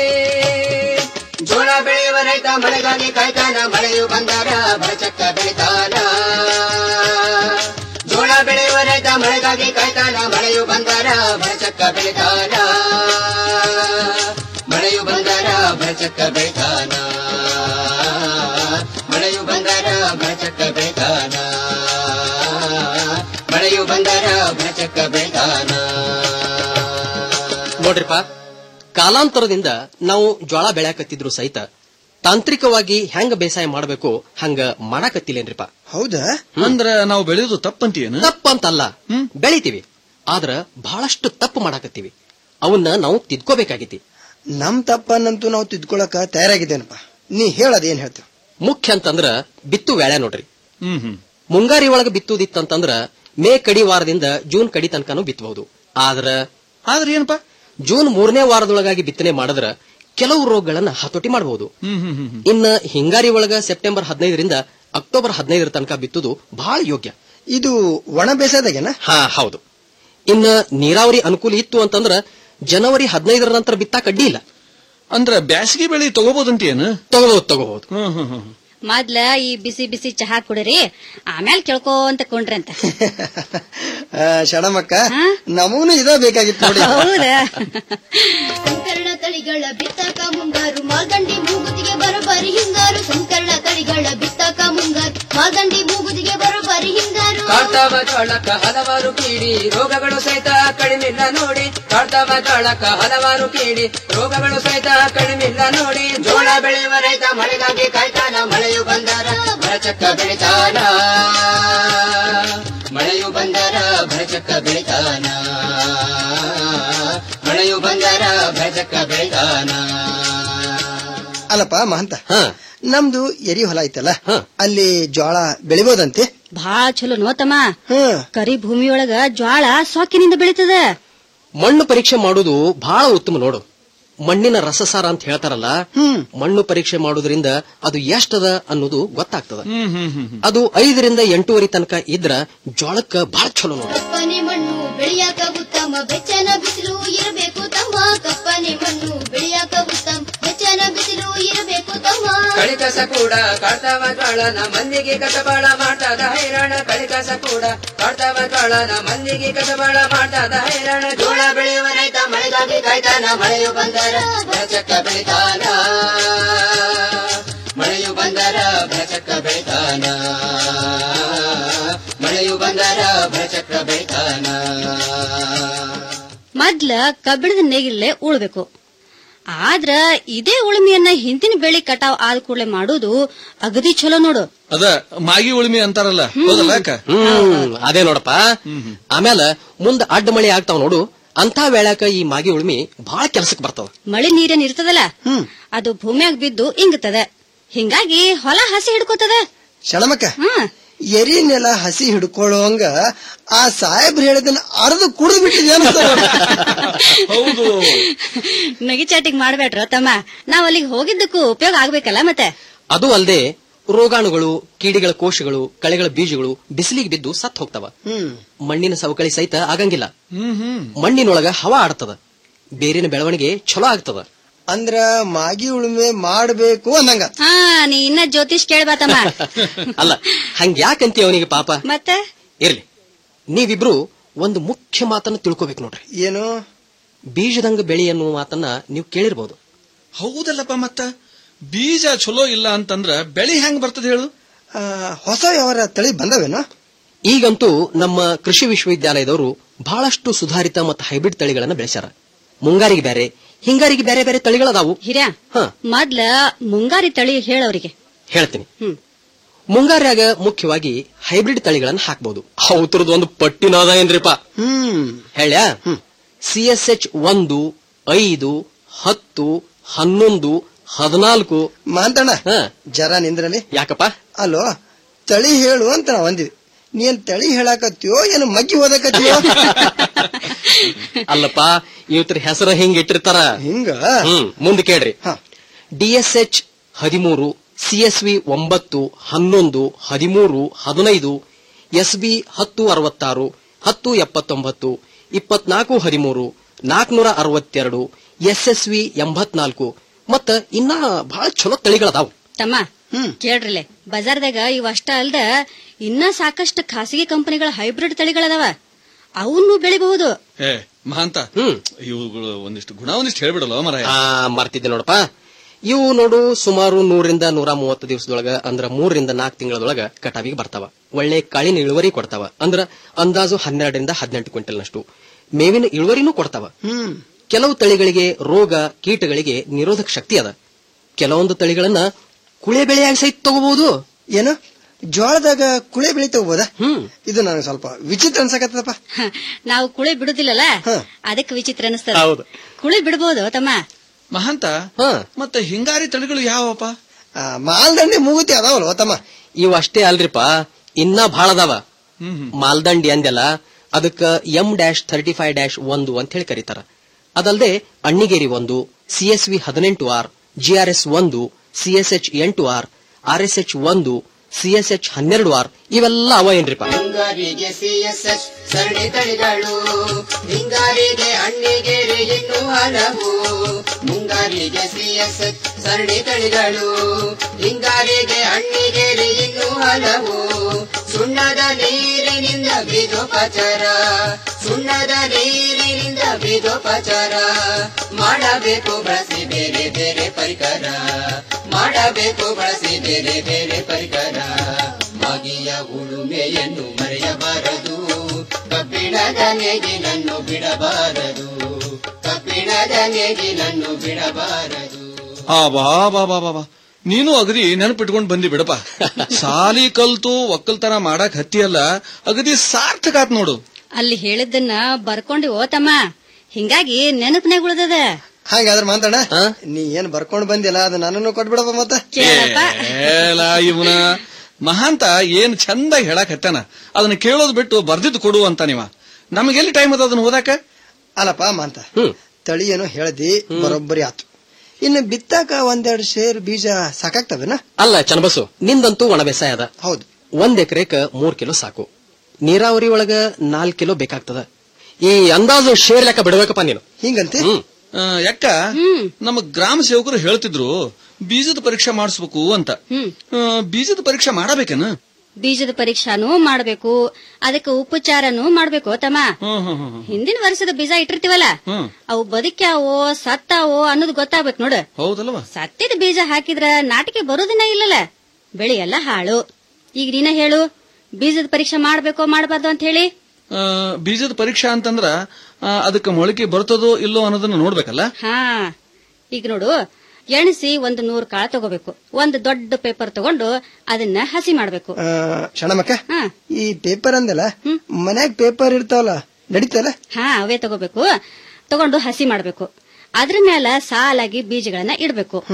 ಜೋಳ ಬೆಳೆಯುವ ರೈತ ಮಳೆಗಾಗಿ ಕಾಯ್ತಾನ ಮಳೆಯು ಬಂದಾಗ ಬರಚಕ್ಕ ಬೆಳಿತಾನ ಜೋಳ ಬೆಳೆಯುವ ರೈತ ಮಳೆಗಾಗಿ ಕಾಯ್ತಾನ ಮಳೆಯು ಬಂದಾರ ಬರಚಕ್ಕ ಬೆಳಿತಾನ ಮಳೆಯು ಬಂದಾರ ಬರಚಕ್ಕ ಬೆಳಿತಾನ ಮಳೆಯು ಬಂದಾರ ಬರಚಕ್ಕ ಬೆಳಿತಾನ ಮಳೆಯು ಬಂದಾರ ಬರಚಕ್ಕ ಬೆಳಿತಾನ ನೋಡ್ರಿಪ್ಪ ಕಾಲಾಂತರದಿಂದ ನಾವು ಜ್ವಾಳ ಬೆಳ್ಯಾಕತ್ತಿದ್ರು ಸಹಿತ ತಾಂತ್ರಿಕವಾಗಿ ಹೆಂಗ ಬೇಸಾಯ ಮಾಡಬೇಕು ಹಂಗ ಮಾಡಾಕತ್ತಿಲ್ಲೇನ್ರಿಪ್ಪ ಹೌದಾ ಅಂದ್ರ ನಾವು ಬೆಳೆಯೋದು ತಪ್ಪಂತೀಯೇನು ತಪ್ಪಂತಲ್ಲ ಬೆಳಿತೀವಿ ಆದ್ರ ಬಹಳಷ್ಟು ತಪ್ಪು ಮಾಡಾಕತ್ತೀವಿ ಅವನ್ನ ನಾವು ತಿದ್ಕೋಬೇಕಾಗೈತಿ ನಮ್ ತಪ್ಪನ್ನಂತೂ ನಾವು ತಿದ್ಕೊಳಕ ತಯಾರಾಗಿದ್ದೇನಪ್ಪ ನೀ ಹೇಳೋದೇನ್ ಹೇಳ್ತೀವಿ ಮುಖ್ಯ ಅಂತಂದ್ರ ಬಿತ್ತು ವ್ಯಾಳ್ಯ ನೋಡ್ರಿ ಹ್ಮ್ ಹ್ಮ್ ಮುಂಗಾರಿ ಒಳಗ ಬಿತ್ತುದಿತ್ತಂತಂದ್ರ ಮೇ ಕಡಿ ವಾರದಿಂದ ಜೂನ್ ಕಡಿ ತನಕನೂ ಬಿತ್ತಬಹುದು ಆದ್ರ ಆದ್ರ ಏನಪ್ಪ ಜೂನ್ ಮೂರನೇ ವಾರದೊಳಗಾಗಿ ಬಿತ್ತನೆ ಮಾಡಿದ್ರ ಕೆಲವು ರೋಗಗಳನ್ನ ಹತೋಟಿ ಮಾಡಬಹುದು ಹ್ಮ್ ಹ್ಮ್ ಹ್ಮ್ ಇನ್ನ ಹಿಂಗಾರಿ ಒಳಗ ಸೆಪ್ಟೆಂಬರ್ ಹದಿನೈದರಿಂದ ಅಕ್ಟೋಬರ್ ಹದಿನೈದರ ತನಕ ಬಿತ್ತುದು ಬಹಳ ಯೋಗ್ಯ ಇದು ಒಣ ಬೇಸಾಯದಾಗೇನ ಹಾ ಹೌದು ಇನ್ನ ನೀರಾವರಿ ಅನುಕೂಲ ಇತ್ತು ಅಂತಂದ್ರ ಜನವರಿ ಹದಿನೈದರ ನಂತರ ಬಿತ್ತಾಕ ಅಡ್ಡಿ ಇಲ್ಲ ಅಂದ್ರ ಬ್ಯಾಸಗಿ ಬೆಳಿ ತಗೋಬಹುದಂತೀಯೇನು ತಗೋಬಹುದು ತಗೋಬಹುದು ಹ್ಮ್ ಹ್ಮ್ ಹ್ಮ್ ಮೊದ್ಲ ಈ ಬಿಸಿ ಬಿಸಿ ಚಹಾ ಕುಡಿರಿ ಆಮೇಲೆ ಕೇಳ್ಕೊಂತ ಕೊಂಡ್ರಿ ಅಂತ ಆ, ಶಣಮಕ್ಕ ನಮೂನು ಇದ ಬೇಕಾಗಿತ್ತು ನೋಡಿ ಹೌದಾ ಸಂಕರಣ ತಳಿಗಳ ಬಿತ್ತಕ ಮುಂಗಾರು ಮಾಲ್ದಂಡಿ ಮೂಗುದಿಗೆ ಬರೋಬ್ಬರಿ ಹಿಂಗಾರು ಸಂಕರಣ ತಳಿಗಳ ಬಿತ್ತಕ ಮುಂಗಾರು ಮಾಲ್ದಂಡಿ ಮೂಗುದಿಗೆ ಬರೋಬ್ಬರಿ ಹಿಂಗಾರು ಕಾಡ್ತಾವ ಜ್ವಾಳಕ್ಕ ಹಲವಾರು ಕೀಡಿ ರೋಗಗಳು ಸಹಿತ ಕಡಿಮಿಲ್ಲ ನೋಡಿ ಕಾಡ್ತಾವ ಜ್ವಾಳಕ್ಕ ಹಲವಾರು ಕೀಡಿ ರೋಗಗಳು ಸಹಿತ ಕಡಿಮಿಲ್ಲ ನೋಡಿ ಜೋಳ ಬೆಳೆಯುವ ರೈತ ಮಳೆಗಾಗಿ ಕಾಯ್ತಾನ ಮಳೆಯು ಬಂದರ ಭರಚಕ್ಕ ಬೆಳಿತಾನ ಮಳೆಯು ಬಂದರ ಭರಚಕ್ಕ ಬೆಳಿತಾನ ಮಳೆಯು ಬಂದರ ಭರಚಕ್ಕ ಬೆಳಿತಾನ ಅಲ್ಲಪ್ಪ ಮಹಂತ ನಮ್ದು ಎರಿ ಹೊಲ ಐತಲ್ಲ ಅಲ್ಲಿ ಜೋಳ ಬೆಳಿಬೋದಂತೆ ಭಾಳ ಚಲೋ ನೋತಮ್ಮ ಹ್ಮ್ ಕರಿ ಭೂಮಿಯೊಳಗ ಜ್ವಾಳ ಸೊಕ್ಕಿನಿಂದ ಬೆಳಿತದ ಮಣ್ಣು ಪರೀಕ್ಷೆ ಮಾಡುವುದು ಬಹಳ ಉತ್ತಮ ನೋಡು ಮಣ್ಣಿನ ರಸಸಾರ ಅಂತ ಹೇಳ್ತಾರಲ್ಲ ಮಣ್ಣು ಪರೀಕ್ಷೆ ಮಾಡೋದ್ರಿಂದ ಅದು ಎಷ್ಟದ ಅನ್ನೋದು ಗೊತ್ತಾಗ್ತದ ಹ್ಮ್ ಹ್ಮ್ ಹ್ಮ್ ಹ್ಮ್. ಅದು ಐದರಿಂದ ಎಂಟೂವರೆ ತನಕ ಇದ್ರ ಜೋಳಕ್ಕ ಬಹಳ ಚಲೋ ನೋಡು ಕಪ್ಪನೆ ಮಣ್ಣು ಬೆಳೆಯಾಕ ಉತ್ತಮ ಬೆಚ್ಚನ ಬಿಸಿಲು ಇರಬೇಕು ತಮ್ಮ ಕಪ್ಪನೆ ಮಣ್ಣು ಬೆಳೆಯಾಕ ಉತ್ತಮ ಬೆಚ್ಚನ ಬಿಸಿಲು ಇರಬೇಕು ತಮ್ಮ ಕಳಿಕಸ ಕೂಡ ಕಾಡ್ತಾವ ಜ್ವಾಳನ ಮಂದಿಗೆ ಕಸಬಾಳ ಮಾಡ್ತಾದ ಹೈರಾಣ ಕಳಿಕಸ ಕೂಡ ಕಾಡ್ತಾವ ಜ್ವಾಳನ ಮಂದಿಗೆ ಕಸಬಾಳ ಮಾಡ್ತಾದ ಹೈರಾಣ ಜೋಳ ಬೆಳೆಯುವ ರೈತ ಮಳೆಗಾಗಿ ಕಾಯ್ತಾನ ಮಳೆಯು ಬಂದರ ಭರಚಕ್ಕ ಬೆಳಿತಾನ ಮಳೆಯು ಬಂದರ ಭರಚಕ್ಕ ಬೆಳಿತಾನ ಮಳೆಯು ಬಂದರ ಭರಚಕ್ಕ ಬೆಳಿತಾನ ಮೊದ್ಲ ಕಬ್ಬಿಣದ ನೇಗಿಲೇ ಉಳ್ಬೇಕು ಆದ್ರ ಇದೇ ಉಳುಮೆಯನ್ನ ಹಿಂದಿನ ಬೆಳಿ ಕಟಾವ್ ಆದ ಕೂಡಲೇ ಮಾಡುದು ಅಗದಿ ಚಲೋ ನೋಡು ಅದ ಮಾಗಿ ಉಳಿಮೆ ಅಂತಾರಲ್ಲ ಹೌದಲ್ಲ ಅಕ್ಕ ಹ್ಮ್ ಅದೇ ನೋಡಪ್ಪ ಆಮೇಲೆ ಮುಂದ ಅಡ್ಡ ಮಳೆ ಆಗ್ತಾವ ನೋಡು ಅಂತ ವೇಳ್ಯಾಕ ಈ ಮಾಗಿ ಉಳ್ಮಿ ಬಹಳ ಕೆಲಸಕ್ಕೆ ಬರ್ತಾವ ಮಳಿ ನೀರೇನ್ ಇರ್ತದಲ್ಲ ಅದು ಭೂಮಿಯಾಗ ಬಿದ್ದು ಇಂಗುತ್ತದೆ ಹಿಂಗಾಗಿ ಹೊಲ ಹಸಿ ಹಿಡ್ಕೋತದ ಶಣಮಕ್ಕ ಎರಿ ನೆಲ ಹಸಿ ಹಿಡ್ಕೊಳ್ಳೋಂಗ ಆ ಸಾಹೇಬ್ರು ಹೇಳಿದನ್ನ ಅರ್ದು ಕುಡಿದು ಬಿಟ್ಟಿದ್ಯಾನ ಹೌದು ನಗಿಚಾಟಿಗ್ ಮಾಡ್ಬೇಡ್ರ ತಮ್ಮ ನಾವ್ ಅಲ್ಲಿಗೆ ಹೋಗಿದ್ದಕ್ಕೂ ಉಪಯೋಗ ಆಗ್ಬೇಕಲ್ಲ ಮತ್ತೆ ಅದು ಅಲ್ಲದೆ ರೋಗಾಣುಗಳು ಕೀಡಿಗಳ ಕೋಶಗಳು ಕಳೆಗಳ ಬೀಜಗಳು ಬಿಸಿಲಿಗೆ ಬಿದ್ದು ಸತ್ ಹೋಗ್ತವ ಮಣ್ಣಿನ ಸವಕಳಿ ಸಹಿತ ಆಗಂಗಿಲ್ಲ ಹ್ಮ್ ಹ್ಮ್ ಮಣ್ಣಿನೊಳಗ ಹವಾ ಆಡ್ತದ ಬೇರಿನ ಬೆಳವಣಿಗೆ ಚಲೋ ಆಗ್ತದ ಅಂದ್ರ ಮಾಗಿ ಉಳುಮೆ ಮಾಡ್ಬೇಕು ಅನ್ನಂಗ ಹಾ ನೀ ಇನ್ನ ಜ್ಯೋತಿಷ್ ಕೇಳ್ಬಾ ತಮ್ಮ ಅಲ್ಲ ಹಂಗ ಯಾಕಂತಿ ಅವನಿಗೆ ಪಾಪ ಮತ್ತೆ ಇರ್ಲಿ ನೀವಿಬ್ರು ಒಂದು ಮುಖ್ಯ ಮಾತನ್ನ ತಿಳ್ಕೊಬೇಕು ನೋಡ್ರಿ ಏನು ಬೀಜದಂಗ ಬೆಳೆ ಅನ್ನುವ ಮಾತನ್ನ ನೀವು ಕೇಳಿರ್ಬೋದು ಹೌದಲ್ಲಪ್ಪ ಮತ್ತ ಬೀಜ ಚಲೋ ಇಲ್ಲ ಅಂತಂದ್ರ ಬೆಳಿ ಹೆಂಗ್ ಬರ್ತದ ಹೇಳು ಆ, ಹೊಸ ಯಾವ ತಳಿ ಬಂದವೇನೋ ಈಗಂತೂ ನಮ್ಮ ಕೃಷಿ ವಿಶ್ವವಿದ್ಯಾಲಯದವರು ಬಹಳಷ್ಟು ಸುಧಾರಿತ ಮತ್ತು ಹೈಬ್ರಿಡ್ ತಳಿಗಳನ್ನ ಬೆಳೆಸ್ಯಾರ ಮುಂಗಾರಿಗೆ ಬೇರೆ ಹಿಂಗಾರಿಗೆ ಬೇರೆ ಬೇರೆ ತಳಿಗಳದಾವು ಹಿರ್ಯಾ ಹ ಮೊದ್ಲ ಮುಂಗಾರಿ ತಳಿ ಹೇಳವ್ರಿಗೆ ಹೇಳ್ತೀನಿ ಹ್ಮ್. ಮುಂಗಾರ್ಯಾಗ ಮುಖ್ಯವಾಗಿ ಹೈಬ್ರಿಡ್ ತಳಿಗಳನ್ನ ಹಾಕ್ಬಹುದು ಅವತರದ್ದು ಒಂದು ಪಟ್ಟಿನಾದ ಏನ್ರಿಪ್ಪ ಹ್ಮ್ ಹೇಳ್ಯಾ ಸಿ ಎಸ್ ಎಚ್ ಒಂದು ಐದು ಹತ್ತು ಹನ್ನೊಂದು ಹದಿನಾಲ್ಕು ಮಾಂತಣ್ಣ ಜರ ನಿಂದ್ರಲ್ಲಿ ಯಾಕಪ್ಪ ಅಲ್ಲೋ ತಳಿ ಹೇಳು ಅಂತ ನಾವ್ ಅಂದಿವಿ ನೀನ್ ತಳಿ ಹೇಳಾಕತ್ತೀಯೋ ಏನು ಮಗ್ಗಿ ಓದಕತ್ತೀಯೋ ಅಲ್ಲಪ್ಪ ಇವತ್ತರ ಹೆಸರು ಹಿಂಗ್ ಇಟ್ಟಿರ್ತಾರ ಹಿಂಗ ಹ್ಮ್ ಮುಂದೆ ಕೇಳ್ರಿ ಡಿ ಎಸ್ ಎಚ್ ಹದಿಮೂರು ಸಿ ಎಸ್ ವಿ ಒಂಬತ್ತು ಹನ್ನೊಂದು ಹದಿಮೂರು ಹದಿನೈದು ಎಸ್ ಬಿ ಹತ್ತು ಅರವತ್ತಾರು ಹತ್ತು ಎಪ್ಪತ್ತೊಂಬತ್ತು ಇಪ್ಪತ್ನಾಲ್ಕು ಹದಿಮೂರು ನಾಲ್ಕನೂರ ಅರವತ್ತೆರಡು ಎಸ್ ಎಸ್ ವಿ ಎಂಬತ್ನಾಲ್ಕು ಮತ್ತ ಇನ್ನ ಬಹಳ ಚಲೋ ತಳಿಗಳದಾವು ತಮ್ಮ ಕೇಳ್ರಿಲೆ ಬಜಾರ್ದಾಗ ಇವ್ ಅಷ್ಟ ಅಲ್ದ ಇನ್ನ ಸಾಕಷ್ಟು ಖಾಸಗಿ ಕಂಪನಿಗಳ ಹೈಬ್ರಿಡ್ ತಳಿಗಳದಾವ ಅವನ್ನೂ ಬೆಳಿಬಹುದು ಏ ಮಹಾಂತ ಇವುಗಳು ಒಂದಿಷ್ಟು ಗುಣ ಒಂದಿಷ್ಟು ಹೇಳ್ಬಿಡಲ್ಲ ಮರ ಆ ಮರ್ತಿದ್ದೆ ನೋಡಪ್ಪ ಇವು ನೋಡು ಸುಮಾರು ನೂರಿಂದ ನೂರ ಮೂವತ್ತು ದಿವಸದೊಳಗ ಅಂದ್ರ ಮೂರರಿಂದ ನಾಲ್ಕು ತಿಂಗಳದೊಳಗ ಕಟಾವಿಗೆ ಬರ್ತಾವ ಒಳ್ಳೆ ಕಾಳಿನ ಇಳುವರಿ ಕೊಡ್ತಾವ ಅಂದ್ರ ಅಂದಾಜು ಹನ್ನೆರಡರಿಂದ ಹದಿನೆಂಟು ಕ್ವಿಂಟಲ್ನಷ್ಟು ಮೇವಿನ ಇಳುವರಿನೂ ಕೊಡ್ತಾವ ಹ್ಮ್ ಕೆಲವು ತಳಿಗಳಿಗೆ ರೋಗ ಕೀಟಗಳಿಗೆ ನಿರೋಧಕ ಶಕ್ತಿ ಅದ ಕೆಲವೊಂದು ತಳಿಗಳನ್ನ ಕುಳೆ ಬೆಳೆಯಾಗಿ ಸಹಿತ ತಗೋಬಹುದು ಏನು ಜೋಳದಾಗ ಕುಳೆ ಬೆಳಿ ತಗೋಬೋದ ಇದು ನನಗೆ ಸ್ವಲ್ಪ ವಿಚಿತ್ರ ಅನ್ಸಕತ್ತದಪ್ಪ ನಾವು ಕುಳಿ ಬಿಡುದಿಲ್ಲಲ್ಲ ಅದಕ್ಕೆ ವಿಚಿತ್ರ ಅನಿಸ್ತದ ಹೌದು. ಕುಳಿ ಬಿಡಬಹುದು ತಮ್ಮ ಮಹಾಂತ ಮತ್ತೆ ಹಿಂಗಾರಿ ತಳಿಗಳು ಯಾವಪ್ಪ ಮಾಲ್ದಂಡಿ ಮೂಗುತಿ ಅದಾವಲ್ವ ತಮ್ಮ ಇವು ಅಷ್ಟೇ ಅಲ್ರಿಪ್ಪ ಇನ್ನ ಬಹಳ ಅದಾವ ಮಾಲ್ದಂಡಿ ಅಂದೆಲ್ಲ ಅದಕ್ಕ M dash thirty five dash ಒಂದು ಅಂತ ಹೇಳಿ ಕರೀತಾರ ಅದಲ್ಲದೆ ಅಣ್ಣಿಗೇರಿ ಒಂದು ಸಿಎಸ್ವಿ ಹದಿನೆಂಟು ಆರ್ ಜಿಆರ್ಎಸ್ ಒಂದು ಸಿಎಸ್ಎಚ್ ಎಂಟು ಆರ್ ಆರ್ಎಸ್ಎಚ್ ಒಂದು ಸಿಎಸ್ಎಚ್ ಹನ್ನೆರಡು ಆರ್ ಇವೆಲ್ಲ ಅವ ಏನ್ರಿಪ್ಪ ಮುಂಗಾರಿಗೆ ಸಿಎಸ್ಎಸ್ ಸರಣಿ ತಳಿಗಳು ಹಿಂಗಾರಿಗೆ ಅಣ್ಣಿಗೇರಿ ಇನ್ನು ಹಲವು ಮುಂಗಾರಿಗೆ ಸಿಎಸ್ಎಸ್ ಸರಣಿ ತಳಿಗಳು ಹಿಂಗಾರಿಗೆ ಅಣ್ಣಿಗೇರಿ ಇನ್ನು ಹಲವು ಸುಣ್ಣದ ನೀರಿನಿಂದ ಬೀಜೋಪಚಾರ ಸುಣ್ಣದ ನೀರಿನಿಂದ ಬೀಜೋಪಚಾರ ಮಾಡಬೇಕು ಬಳಸಿ ಬೇರೆ ಬೇರೆ ಪರಿಕರ ಮಾಡಬೇಕು ಬಳಸಿ ಬೇರೆ ಬೇರೆ ಪರಿಕರ ಮಾಗಿಯ ಉಳುಮೆಯನ್ನು ಮರೆಯಬಾರದು ಕಬ್ಬಿಣದ ನೇಗಿಲನ್ನು ಬಿಡಬಾರದು ಕಬ್ಬಿಣದ ನೇಗಿಲನ್ನು ಬಿಡಬಾರದು ಆ ಬಾ ಬಾ ಬಾ ಬಾ ಬಾ ನೀನು ಅಗದಿ ನೆನಪಿಟ್ಕೊಂಡ್ ಬಂದಿ ಬಿಡಪ್ಪ ಸಾಲಿ ಕಲ್ತು ಒಕ್ಕಲ್ತನ ಮಾಡಕ್ ಹತ್ತಿಯಲ್ಲ ಅಗದಿ ಸಾರ್ಥಕ ಆತ್ ನೋಡು ಅಲ್ಲಿ ಹೇಳಿದ್ದನ್ನ ಬರ್ಕೊಂಡು ಓತಮ್ಮ ಹಿಂಗಾಗಿ ನೆನಪನಾಗ ಉಳ್ದದ ಹಾಗಾದ್ರೆ ಮಾಂತಣ್ಣ ನೀ ಏನ್ ಬರ್ಕೊಂಡ್ ಬಂದಿಲ್ಲ ಅದು ನನ್ನನ್ನು ಕೊಟ್ಬಿಡಪ್ಪ ಮತ್ತ ಏಲ ಇವನ ಮಹಾಂತ ಏನ್ ಚಂದಾಗಿ ಹೇಳಕ್ ಹತ್ತಾನ ಅದನ್ನ ಕೇಳೋದ್ ಬಿಟ್ಟು ಬರ್ದಿದ್ದು ಕೊಡು ಅಂತ ನೀವ ನಮಗೆಲ್ಲಿ ಟೈಮ್ ಅದ ಅದನ್ನ ಓದಾಕ ಅಲ್ಲಪ್ಪ ಮಾಂತ ತಳಿ ಏನೋ ಹೇಳ್ದಿ ಬರೋಬ್ಬರಿ ಆತು ಇನ್ನು ಬಿತ್ತಾಕ ಒಂದೆರಡು ಶೇರ್ ಬೀಜ ಸಾಕಾಗ್ತವೇನ ಅಲ್ಲ ಚನ್ನಬಸು ನಿಂದಂತೂ ಒಣ ಬೇಸಾಯ ಅದ ಹೌದು ಒಂದ್ ಎಕರೆಕ ಮೂರ್ ಕಿಲೋ ಸಾಕು ನೀರಾವರಿ ಒಳಗ ನಾಲ್ಕ್ ಕಿಲೋ ಬೇಕಾಗ್ತದ ಈ ಅಂದಾಜು ಶೇರ್ ಲೆಕ್ಕ ಬಿಡ್ಬೇಕಪ್ಪ ನೀನು ಹಿಂಗಂತೆ ಆ, ಯಾಕ ನಮ್ಮ ಗ್ರಾಮ ಸೇವಕರು ಹೇಳ್ತಿದ್ರು ಬೀಜದ ಪರೀಕ್ಷೆ ಮಾಡಿಸ್ಬೇಕು ಅಂತ ಆ, ಬೀಜದ ಪರೀಕ್ಷೆ ಮಾಡಬೇಕೇನ ಬೀಜದ ಪರೀಕ್ಷಾನೂ ಮಾಡ್ಬೇಕು ಅದಕ್ಕೆ ಉಪಚಾರನೂ ಮಾಡ್ಬೇಕು ತಮ್ಮ ಹಿಂದಿನ ವರ್ಷದ ಬೀಜ ಇಟ್ಟಿರ್ತೀವಲ್ಲ ಅವು ಬದುಕ್ಯಾವೋ ಸತ್ತಾವೋ ಅನ್ನೋದು ಗೊತ್ತಾಗ್ಬೇಕು ನೋಡು ಹೌದಲ್ವಾ ಸತ್ತಿದ ಬೀಜ ಹಾಕಿದ್ರ ನಾಟಿಕೆ ಬರೋದಿನ ಇಲ್ಲಲ್ಲ ಬೆಳೆ ಎಲ್ಲ ಹಾಳು ಈಗ ನೀನ ಹೇಳು ಬೀಜದ ಪರೀಕ್ಷೆ ಮಾಡ್ಬೇಕೋ ಮಾಡಬಾರ್ದು ಅಂತ ಹೇಳಿ ಆ, ಬೀಜದ ಪರೀಕ್ಷಾ ಅಂತಂದ್ರ ಆ, ಅದಕ್ಕೆ ಮೊಳಕೆ ಬರ್ತದೋ ಇಲ್ಲೋ ಅನ್ನೋದನ್ನ ನೋಡ್ಬೇಕಲ್ಲ ಹಾ ಈಗ ನೋಡು ಎಣಿಸಿ ಒಂದು ನೂರು ಕಾಳ ತಗೋಬೇಕು ಒಂದು ದೊಡ್ಡ ಪೇಪರ್ ತಗೊಂಡು ಅದನ್ನ ಹಸಿ ಮಾಡ್ಬೇಕು ಆ, ಶಣಮಕ್ಕ ಈ ಪೇಪರ್ ಅಂದಲ್ಲ ಮನ್ಯಾಗ ಪೇಪರ್ ಇರ್ತಾವಲ್ಲ ನಡೀತಲ್ಲ ಹಾ ಅವೇ ತಗೋಬೇಕು ತಗೊಂಡು ಹಸಿ ಮಾಡ್ಬೇಕು ಅದ್ರ ಮ್ಯಾಲ ಸಾಲಾಗಿ ಬೀಜಗಳನ್ನ ಇಡ್ಬೇಕು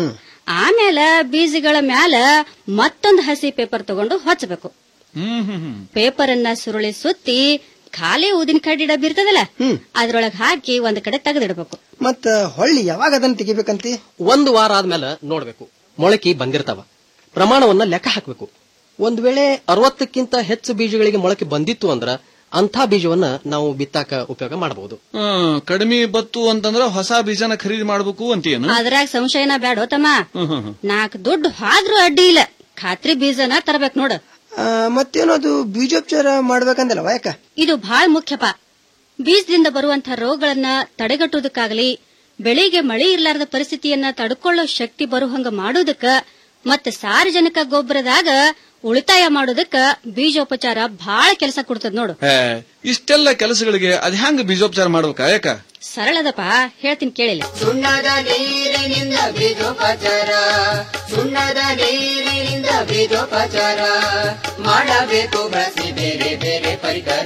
ಆಮೇಲೆ ಬೀಜಗಳ ಮ್ಯಾಲ ಮತ್ತೊಂದು ಹಸಿ ಪೇಪರ್ ತಗೊಂಡು ಹೊಚ್ಚಬೇಕು ಹ್ಮ್ ಹ್ಮ್ ಹ್ಮ್ ಪೇಪರ್ ಅನ್ನ ಸುರುಳಿ ಸುತ್ತಿ ಖಾಲಿ ಊದಿನ ಕಡ್ಡಿ ಡಬ್ಬಿ ಇರ್ತದಲ್ಲ ಅದ್ರೊಳಗ್ ಹಾಕಿ ಒಂದ್ ಕಡೆ ತೆಗೆದಿಡ್ಬೇಕು ಮತ್ತ ಹೊಳ್ಳಿ ಯಾವಾಗ ಅದನ್ನ ತೆಗಿಬೇಕಂತಿ ಒಂದು ವಾರ ಆದ್ಮೇಲೆ ನೋಡ್ಬೇಕು ಮೊಳಕೆ ಬಂದಿರ್ತಾವ ಪ್ರಮಾಣವನ್ನ ಲೆಕ್ಕ ಹಾಕಬೇಕು ಒಂದ್ ವೇಳೆ ಅರವತ್ತಕ್ಕಿಂತ ಹೆಚ್ಚು ಬೀಜಗಳಿಗೆ ಮೊಳಕೆ ಬಂದಿತ್ತು ಅಂದ್ರ ಅಂಥ ಬೀಜವನ್ನ ನಾವು ಬಿತ್ತಾಕ ಉಪಯೋಗ ಮಾಡಬಹುದು ಹ್ಮ್, ಕಡಿಮೆ ಬತ್ತು ಅಂತಂದ್ರ ಹೊಸ ಬೀಜನ ಖರೀದಿ ಮಾಡ್ಬೇಕು ಅಂತೀಯನು ಅದ್ರಾಗ ಸಂಶಯನ ಬೇಡ ತಮ್ಮ ಹ್ಮ್ ಹ್ಮ್ ಹ್ಮ್. ನಾಲ್ಕು ದುಡ್ಡು ಹಾದ್ರೂ ಅಡ್ಡಿ ಇಲ್ಲ ಖಾತ್ರಿ ಬೀಜನ ತರಬೇಕು ನೋಡು ಆ, ಮತ್ತೇನೋ ಅದು ಬೀಜೋಪಚಾರ ಮಾಡ್ಬೇಕಂದಲ್ಲವ ಯಾಕ ಇದು ಬಹಳ ಮುಖ್ಯಪ ಬೀಜದಿಂದ ಬರುವಂತ ರೋಗಗಳನ್ನ ತಡೆಗಟ್ಟುವುದಕ್ಕಾಗಲಿ ಬೆಳೆಗೆ ಮಳೆ ಇರ್ಲಾರ್ದ ಪರಿಸ್ಥಿತಿಯನ್ನ ತಡ್ಕೊಳ್ಳೋ ಶಕ್ತಿ ಬರುವಂಗ ಮಾಡೋದಕ್ಕ ಮತ್ತೆ ಸಾರ್ವಜನಿಕ ಗೊಬ್ಬರದಾಗ ಉಳಿತಾಯ ಮಾಡೋದಕ್ಕ ಬೀಜೋಪಚಾರ ಬಹಳ ಕೆಲಸ ಕೊಡ್ತದ ನೋಡು ಹೇ, ಇಷ್ಟೆಲ್ಲ ಕೆಲಸಗಳಿಗೆ ಅದ್ ಹೆಂಗ್ ಬೀಜೋಪಚಾರ ಮಾಡ್ಬೇಕಾ ಯಾಕ ಸರಳದಪ್ಪ ಹೇಳ್ತೀನಿ ಕೇಳಿಲ್ಲ ಸುಣ್ಣದ ನೀರಿನಿಂದ ಬೀಜೋಪಚಾರ ಸುಣ್ಣದ ನೀರಿನಿಂದ ಬೀಜೋಪಚಾರ ಮಾಡಬೇಕು ಬಳಸಿ ಬೇರೆ ಬೇರೆ ಪರಿಕರ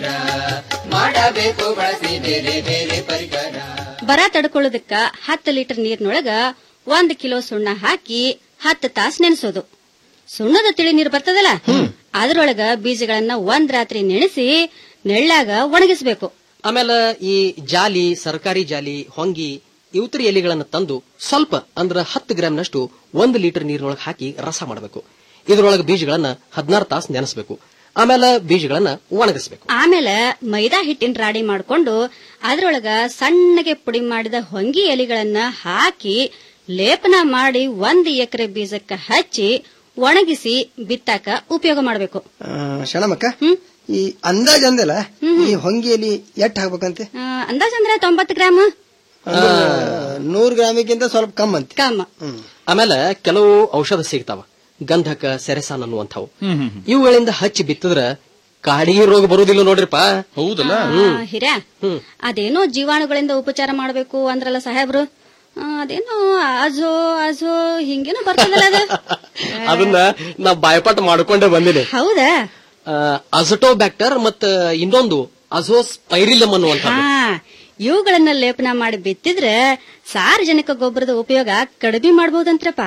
ಮಾಡಬೇಕು ಬಳಸಿ ಬೇರೆ ಬೇರೆ ಪರಿಕರ ಬರ ತಡ್ಕೊಳ್ಳೋದಕ್ಕ ಹತ್ತು ಲೀಟರ್ ನೀರಿನೊಳಗ ಒಂದ್ ಕಿಲೋ ಸುಣ್ಣ ಹಾಕಿ ಹತ್ತು ತಾಸು ನೆನೆಸೋದು ಸುಣ್ಣದ ತಿಳಿ ನೀರು ಬರ್ತದಲ್ಲ ಅದ್ರೊಳಗ ಬೀಜಗಳನ್ನ ಒಂದ್ ರಾತ್ರಿ ನೆನೆಸಿ ನೆಳ್ಳಾಗ ಒಣಗಿಸ್ಬೇಕು ಆಮೇಲೆ ಈ ಜಾಲಿ ಸರ್ಕಾರಿ ಜಾಲಿ ಹೊಂಗಿ ಇವತ್ತರ ಎಲೆಗಳನ್ನ ತಂದು ಸ್ವಲ್ಪ ಅಂದ್ರ ಹತ್ತು ಗ್ರಾಮ್ನಷ್ಟು ಒಂದು ಲೀಟರ್ ನೀರಿನೊಳಗೆ ಹಾಕಿ ರಸ ಮಾಡಬೇಕು ಇದ್ರೊಳಗೆ ಬೀಜಗಳನ್ನ ಹದಿನಾರು ತಾಸು ನೆನೆಸಬೇಕು ಆಮೇಲೆ ಬೀಜಗಳನ್ನ ಒಣಗಿಸ್ಬೇಕು ಆಮೇಲೆ ಮೈದಾ ಹಿಟ್ಟಿನ ರಾಡಿ ಮಾಡ್ಕೊಂಡು ಅದ್ರೊಳಗ ಸಣ್ಣಗೆ ಪುಡಿ ಮಾಡಿದ ಹೊಂಗಿ ಎಲೆಗಳನ್ನ ಹಾಕಿ ಲೇಪನ ಮಾಡಿ ಒಂದ್ ಎಕರೆ ಬೀಜಕ್ಕ ಹಚ್ಚಿ ಒಣಗಿಸಿ ಬಿತ್ತಾಕ ಉಪಯೋಗ ಮಾಡಬೇಕು ಆ, ಶಣಮಕ್ಕ ಈ ಅಂದಾಜ್ ಅಂದಲ್ಲ ಈ ಹೊಂಗಿಯಲ್ಲಿ ಎಟ್ ಹಾಕ್ಬೇಕಂತೆ ಅಂದಾಜಂದ್ರೆ ತೊಂಬತ್ತು ಗ್ರಾಮ್ ಅಂದ್ರೆ ನೂರ್ ಗ್ರಾಮಿಗಿಂತ ಸ್ವಲ್ಪ ಕಮ್ ಅಂತೆ ಕಮ್ಮ ಆಮೇಲೆ ಕೆಲವು ಔಷಧ ಸಿಗ್ತಾವ ಗಂಧಕ ಸೆರೆಸಾನ್ ಅನ್ನುವಂಥವು ಇವುಗಳಿಂದ ಹಚ್ಚಿ ಬಿತ್ತಿದ್ರ ಕಾಡಿಗೆ ರೋಗ ಬರುವುದಿಲ್ಲ ನೋಡ್ರಿಪ್ಪ ಹೌದಲ್ಲ ಆ, ಹಿರ್ಯಾ ಅದೇನೋ ಜೀವಾಣುಗಳಿಂದ ಉಪಚಾರ ಮಾಡಬೇಕು ಅಂದ್ರಲ್ಲ ಸಾಹೇಬ್ರು ಆ, ಅದೇನೋ ಅಜೋ ಅಜೋ ಹಿಂಗೇನೋ ಬರ್ತದಲ್ಲ ಅದು ಅದನ್ನ ನಾ ಬಾಯಪಾಠ ಮಾಡ್ಕೊಂಡೇ ಬಂದಿನಿ ಹೌದಾ ಅಜಟೋಬ್ಯಾಕ್ಟರ್ ಮತ್ತ ಇನ್ನೊಂದು ಅಜೋಸ್ ಪೈರಿಲಮ್ ಅನ್ನುವಂಥ ಹಾ ಇವುಗಳನ್ನ ಲೇಪನ ಮಾಡಿ ಬಿತ್ತಿದ್ರೆ ಸಾರ್ವಜನಿಕ ಗೊಬ್ಬರದ ಉಪಯೋಗ ಕಡಿಮೆ ಮಾಡಬಹುದಂತ್ರಪ್ಪ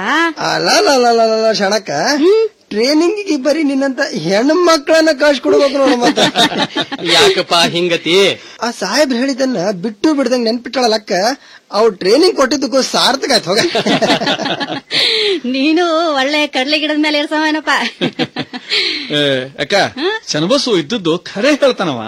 ಅಲ್ಲ ಶಣಕ್ಕ ಟ್ರೈನಿಂಗ್ ಬರೀ ನಿನ್ನಂತ ಹೆಣ್ಣು ಮಕ್ಕಳನ್ನ ಕಳ್ಸಿಕೊಡ್ಬೇಕು ನೋಡು ಮತ್ತೆ ಯಾಕಪ್ಪ ಹಿಂಗತಿ ಆ ಸಾಹೇಬ್ರು ಹೇಳಿದ್ದನ್ನ ಬಿಟ್ಟು ಬಿಡ್ದಂಗ್ ನೆನ್ಪಿಟ್ಟಾಳಲ್ಲ ಅಕ್ಕ ಅವ್ರು ಟ್ರೈನಿಂಗ್ ಕೊಟ್ಟಿದ್ದಕ್ಕೂ ಸಾರ್ಥಕ ಆಯ್ತು ಹೋಗ ನೀನು ಒಳ್ಳೆ ಕಡ್ಲೆ ಗಿಡದ ಮೇಲೆ ಇರ್ಸವೇನಪ್ಪ ಏ, ಅಕ್ಕ ಚನ್ನಬಸು ಇದ್ದದ್ದು ಖರೆ ಹೇಳ್ತಾನವ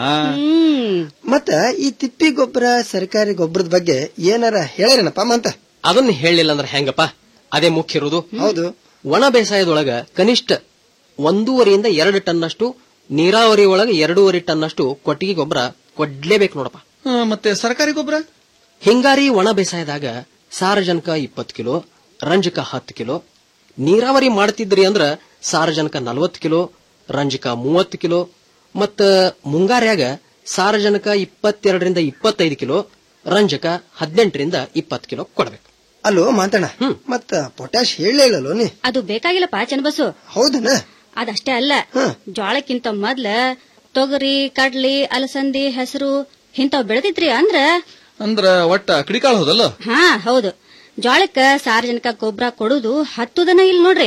ಮತ್ತ ಈ ತಿಪ್ಪಿ ಗೊಬ್ಬರ ಸರ್ಕಾರಿ ಗೊಬ್ಬರದ ಬಗ್ಗೆ ಏನಾರ ಹೇಳ್ಯಾರೇನಪ್ಪ ಮಂತ ಅದನ್ನ ಹೇಳಿಲ್ಲ ಅಂದ್ರೆ ಹೆಂಗಪ್ಪ ಅದೇ ಮುಖ್ಯ ಇರೋದು ಹೌದು ಒಣ ಬೇಸಾಯದೊಳಗ ಕನಿಷ್ಠ ಒಂದೂವರೆಯಿಂದ ಎರಡು ಟನ್ನಷ್ಟು ನೀರಾವರಿ ಒಳಗ ಎರಡೂವರೆ ಟನ್ನಷ್ಟು ಕೊಟ್ಟಿಗೆ ಗೊಬ್ಬರ ಕೊಡ್ಲೇಬೇಕು ನೋಡಪ್ಪ ಆ, ಮತ್ತೆ ಸರ್ಕಾರಿ ಗೊಬ್ಬರ ಹಿಂಗಾರಿ ಒಣ ಬೇಸಾಯದಾಗ ಸಾರಜನಕ ಇಪ್ಪತ್ತು ಕಿಲೋ ರಂಜಕ ಹತ್ತು ಕಿಲೋ ನೀರಾವರಿ ಮಾಡ್ತಿದ್ರಿ ಅಂದ್ರ ಸಾರಜನಕ ನಲವತ್ತು ಕಿಲೋ ರಂಜಕ ಮೂವತ್ತು ಕಿಲೋ ಮತ್ತ ಮುಂಗಾರ್ಯಾಗ ಸಾರಜನಕ ಇಪ್ಪತ್ತೆರಡರಿಂದ ಇಪ್ಪತ್ತೈದು ಕಿಲೋ ರಂಜಕ ಹದಿನೆಂಟರಿಂದ ಇಪ್ಪತ್ತು ಕಿಲೋ ಕೊಡಬೇಕು ಅಲ್ಲೋ ಮಾತಣ್ಣ ಮತ್ತ ಪೊಟ್ಯಾಶ್ ಹೇಳೇ ಇಲ್ಲಲ್ಲೋ ನೀ ಅದು ಬೇಕಾಗಿಲ್ಲಪ್ಪ ಚನ್ನಬಸು ಹೌದನ ಅದಷ್ಟೇ ಅಲ್ಲ ಜೋಳಕ್ಕಿಂತ ಮೊದ್ಲ ತೊಗರಿ ಕಡ್ಲಿ ಅಲಸಂದಿ ಹೆಸರು ಇಂಥವ್ ಬೆಳೆದಿದ್ರಿ ಅಂದ್ರ ಅಂದ್ರ ಒಟ್ಟ ಕಡಿಕಾಳ ಹೋದಲ್ಲ ಹಾ ಹೌದು ಜೋಳಕ್ಕ ಸಾರ್ವಜನಿಕ ಗೊಬ್ಬರ ಕೊಡುದು ಹತ್ತುದನ ಇಲ್ಲ ನೋಡ್ರಿ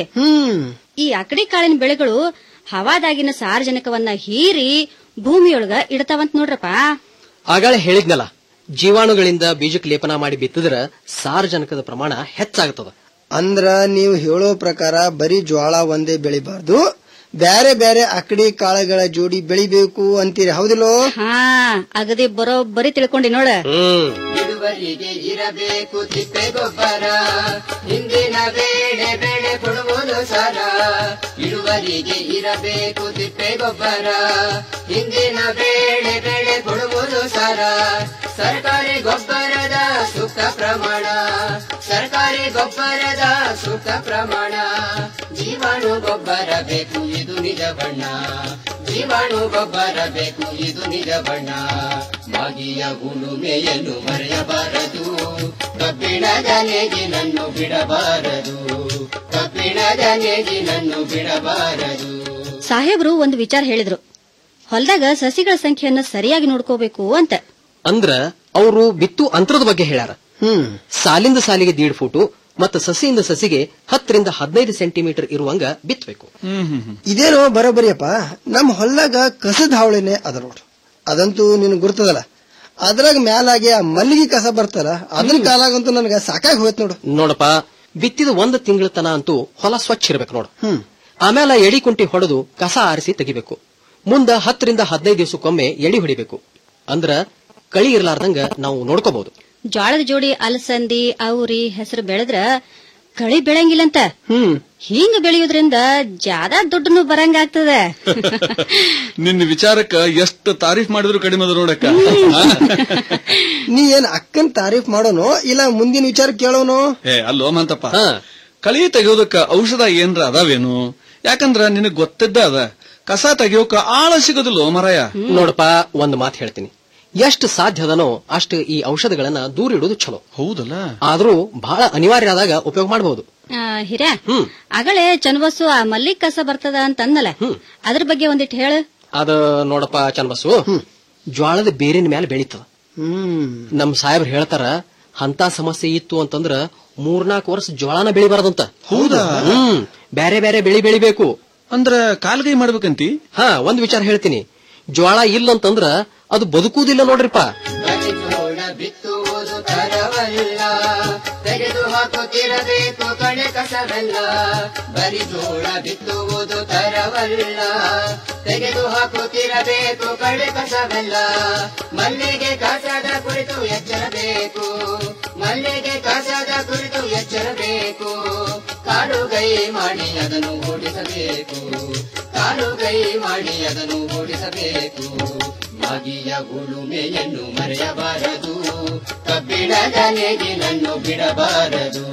ಈ ಅಕಡಿ ಕಾಳಿನ ಬೆಳೆಗಳು ಹವಾದಾಗಿನ ಸಾರ್ವಜನಿಕವನ್ನ ಹೀರಿ ಭೂಮಿಯೊಳಗ ಇಡ್ತಾವಂತ ನೋಡ್ರಪ್ಪ ಆಗಾಳೆ ಹೇಳಿದ್ನಲ್ಲ ಜೀವಾಣುಗಳಿಂದ ಬೀಜಕ್ಕೆ ಲೇಪನ ಮಾಡಿ ಬಿತ್ತಿದ್ರ ಸಾರಜನಕದ ಪ್ರಮಾಣ ಹೆಚ್ಚಾಗ್ತದ ಅಂದ್ರ ನೀವು ಹೇಳೋ ಪ್ರಕಾರ ಬರೀ ಜ್ವಾಳ ಒಂದೇ ಬೆಳಿಬಾರ್ದು ಬ್ಯಾರೆ ಬ್ಯಾರೆ ಅಕಡಿ ಕಾಳುಗಳ ಜೋಡಿ ಬೆಳಿಬೇಕು ಅಂತೀರಿ ಹೌದಿಲ್ಲೋ ಹಾ ಅಗದಿ ಬರೋಬ್ಬರಿ ತಿಳ್ಕೊಂಡಿ ನೋಡ ಇಳುವರಿಗೆ ಇರಬೇಕು ತಿಪ್ಪೆ ಗೊಬ್ಬರ ಹಿಂದಿನ ಬೇಳೆ ಬೆಳೆ ಕೊಡುವುದು ಸರ ಇಳುವರಿಗೆ ಇರಬೇಕು ತಿಪ್ಪೆ ಗೊಬ್ಬರ ಹಿಂದಿನ ಬೇಳೆ ಬೆಳೆ ಕೊಡುವುದು ಸರ ಸರ್ಕಾರಿ ಗೊಬ್ಬರದ ಸೂಕ್ತ ಪ್ರಮಾಣ ಸರ್ಕಾರಿ ಗೊಬ್ಬರದ ಸೂಕ್ತ ಪ್ರಮಾಣ ಜೀವಾಣು ಗೊಬ್ಬರ ಬೇಕು ಇದು ನಿಜ ಬಣ್ಣ ಜೀವಾಣು ಗೊಬ್ಬರ ಬೇಕು ಇದು ನಿಜ ಬಣ್ಣ ಮಾಗಿಯ ಉಳುಮೆಯನ್ನು ಮರೆಯಬಾರದು ಕಬ್ಬಿಣದ ನೇಗಿನನ್ನು ಬಿಡಬಾರದು ಕಬ್ಬಿಣದ ನೇಗಿನನ್ನು ಬಿಡಬಾರದು ಸಾಹೇಬ್ರು ಒಂದು ವಿಚಾರ ಹೇಳಿದ್ರು ಹೊಲದಾಗ ಸಸಿಗಳ ಸಂಖ್ಯೆಯನ್ನ ಸರಿಯಾಗಿ ನೋಡ್ಕೋಬೇಕು ಅಂತ ಅಂದ್ರ ಅವರು ಬಿತ್ತು ಅಂತರದ ಬಗ್ಗೆ ಹೇಳ್ಯಾರ ಸಾಲಿಂದ ಸಾಲಿಗೆ ದೀಡ್ ಫೂಟು ಮತ್ತು ಸಸಿಯಿಂದ ಸಸಿಗೆ ಹತ್ತರಿಂದ ಹದಿನೈದು ಸೆಂಟಿಮೀಟರ್ ಇರುವಂಗ ಬಿತ್ತಬೇಕು ಇದೇನೋ ಬರೋಬರಿಯಪ್ಪ ನಮ್ಮ ಹೊಲ್ದಾಗ ಕಸದ ಹಾವಳಿನೇ ಅದ ನೋಡು ಅದಂತೂ ನಿನ್ ಗುರ್ತದಲ್ಲ ಅದ್ರಾಗ ಮ್ಯಾಲಾಗೆ ಆ ಮಲ್ಲಿಗೆ ಕಸ ಬರ್ತಲ್ಲ ಅದ್ರ ಕಾಲಾಗಂತೂ ನನಗ ಸಾಕಾಗಿ ಹೋಯ್ತು ನೋಡು ನೋಡಪ್ಪ ಬಿತ್ತಿದ ಒಂದು ತಿಂಗಳ ತನ ಅಂತೂ ಹೊಲ ಸ್ವಚ್ಛ ಇರ್ಬೇಕು ನೋಡು ಆಮೇಲೆ ಎಡಿ ಕುಂಟಿ ಹೊಡೆದು ಕಸ ಆರಿಸಿ ತೆಗಿಬೇಕು ಮುಂದ ಹತ್ತರಿಂದ ಹದಿನೈದು ದಿವಸಕ್ಕೊಮ್ಮೆ ಎಡಿ ಹೊಡಿಬೇಕು ಅಂದ್ರ ಕಳಿ ಇರ್ಲಾರ್ದಂಗ ನಾವು ನೋಡ್ಕೋಬಹುದು ಜೋಳದ ಜೋಡಿ ಅಲಸಂದಿ ಔರಿ ಹೆಸರು ಬೆಳೆದ್ರ ಕಳಿ ಬೆಳಂಗಿಲ್ಲಂತ ಹ್ಮ್ ಹಿಂಗ ಬೆಳೆಯೋದ್ರಿಂದ ಜಾದಾ ದುಡ್ಡನು ಬರಂಗಾಗ್ತದ ನಿನ್ನ ವಿಚಾರಕ್ಕ ಎಷ್ಟು ತಾರೀಫ್ ಮಾಡಿದ್ರು ಕಡಿಮೆ ಅದ ನೋಡಕ್ಕ ನೀ ಏನ್ ಅಕ್ಕನ್ ತಾರೀಫ್ ಮಾಡೋನೋ ಇಲ್ಲ ಮುಂದಿನ ವಿಚಾರ ಕೇಳೋನೋ ಏ ಅಲ್ಲೋ ಮಂತಪ್ಪ ಕಳಿ ತೆಗೆಯೋದಕ್ಕ ಔಷಧ ಏನ್ರ ಅದಾವೇನು ಯಾಕಂದ್ರ ನಿನಗ್ ಗೊತ್ತಿದ್ದ ಅದ ಕಸ ತೆಗಿಯೋಕ ಆಳ ಸಿಗೋದಿಲ್ಲ ಮರಾಯ ನೋಡಪ್ಪ ಒಂದು ಮಾತು ಹೇಳ್ತೀನಿ ಎಷ್ಟು ಸಾಧ್ಯ ಅದನೋ ಅಷ್ಟು ಈ ಔಷಧಗಳನ್ನ ದೂರ ಇಡೋದು ಚಲೋ ಹೌದಲ್ಲ ಆದ್ರೂ ಬಹಳ ಅನಿವಾರ್ಯ ಆದಾಗ ಉಪಯೋಗ ಮಾಡಬಹುದು ಆ, ಹಿರ್ಯಾ ಅಗಳೇ ಚನ್ನಬಸ್ಸು ಆ ಮಲ್ಲಿಗ್ ಕಸ ಬರ್ತದ ಅಂತ ಅಂದಲ್ಲ ಅದ್ರ ಬಗ್ಗೆ ಒಂದಿಟ್ಟು ಹೇಳು ಅದ ನೋಡಪ್ಪ ಚನ್ನಬಸ್ಸು ಜ್ವಾಳದ ಬೇರಿನ ಮೇಲೆ ಬೆಳೀತದ ನಮ್ ಸಾಹೇಬ್ರು ಹೇಳ್ತಾರ ಅಂತ ಸಮಸ್ಯೆ ಇತ್ತು ಅಂತಂದ್ರ ಮೂರ್ನಾಲ್ಕು ವರ್ಷ ಜ್ವಾಳನ ಬೆಳಿಬಾರ್ದಂತ ಹೌದಾ? ಹ್ಮ್ ಬೇರೆ ಬೇರೆ ಬೆಳಿ ಬೆಳಿಬೇಕು ಅಂದ್ರ ಕಾಲ್ಗೈ ಮಾಡ್ಬೇಕಂತಿ ಹಾ ಒಂದ್ ವಿಚಾರ ಹೇಳ್ತೀನಿ ಜ್ವಾಳ ಇಲ್ಲ ಅಂತಂದ್ರ ಅದು ಬದುಕುವುದಿಲ್ಲ ನೋಡ್ರಿಪ್ಪ ಜೋಳ ಬಿತ್ತುವುದು ತರವಲ್ಲ ತೆಗೆದು ಹಾಕುತ್ತಿರಬೇಕು ಕಳೆ ಕಸವೆಲ್ಲ ಬರಿ ಜೋಳ ಬಿತ್ತುವುದು ತರವಲ್ಲ ತೆಗೆದು ಹಾಕುತ್ತಿರಬೇಕು ಕಳೆ ಕಸವೆಲ್ಲ ಮಲ್ಲಿಗೆ ಕಸದ ಕುರಿತು ಎಚ್ಚರಬೇಕು ಮಲ್ಲಿಗೆ ಕಸದ ಕುರಿತು ಎಚ್ಚರಬೇಕು ಕಾಲುಗೈ ಮಾಡಿ ಅದನ್ನು ಓಡಿಸಬೇಕು ಕಾಲುಗೈ ಮಾಡಿ ಅದನ್ನು ಓಡಿಸಬೇಕು ಮಾಗಿಯ ಉಳುಮೆಯನ್ನು ಮರೆಯಬಾರದು ಕಬ್ಬಿಣದ ನೇಗಿನನ್ನು ಬಿಡಬಾರದು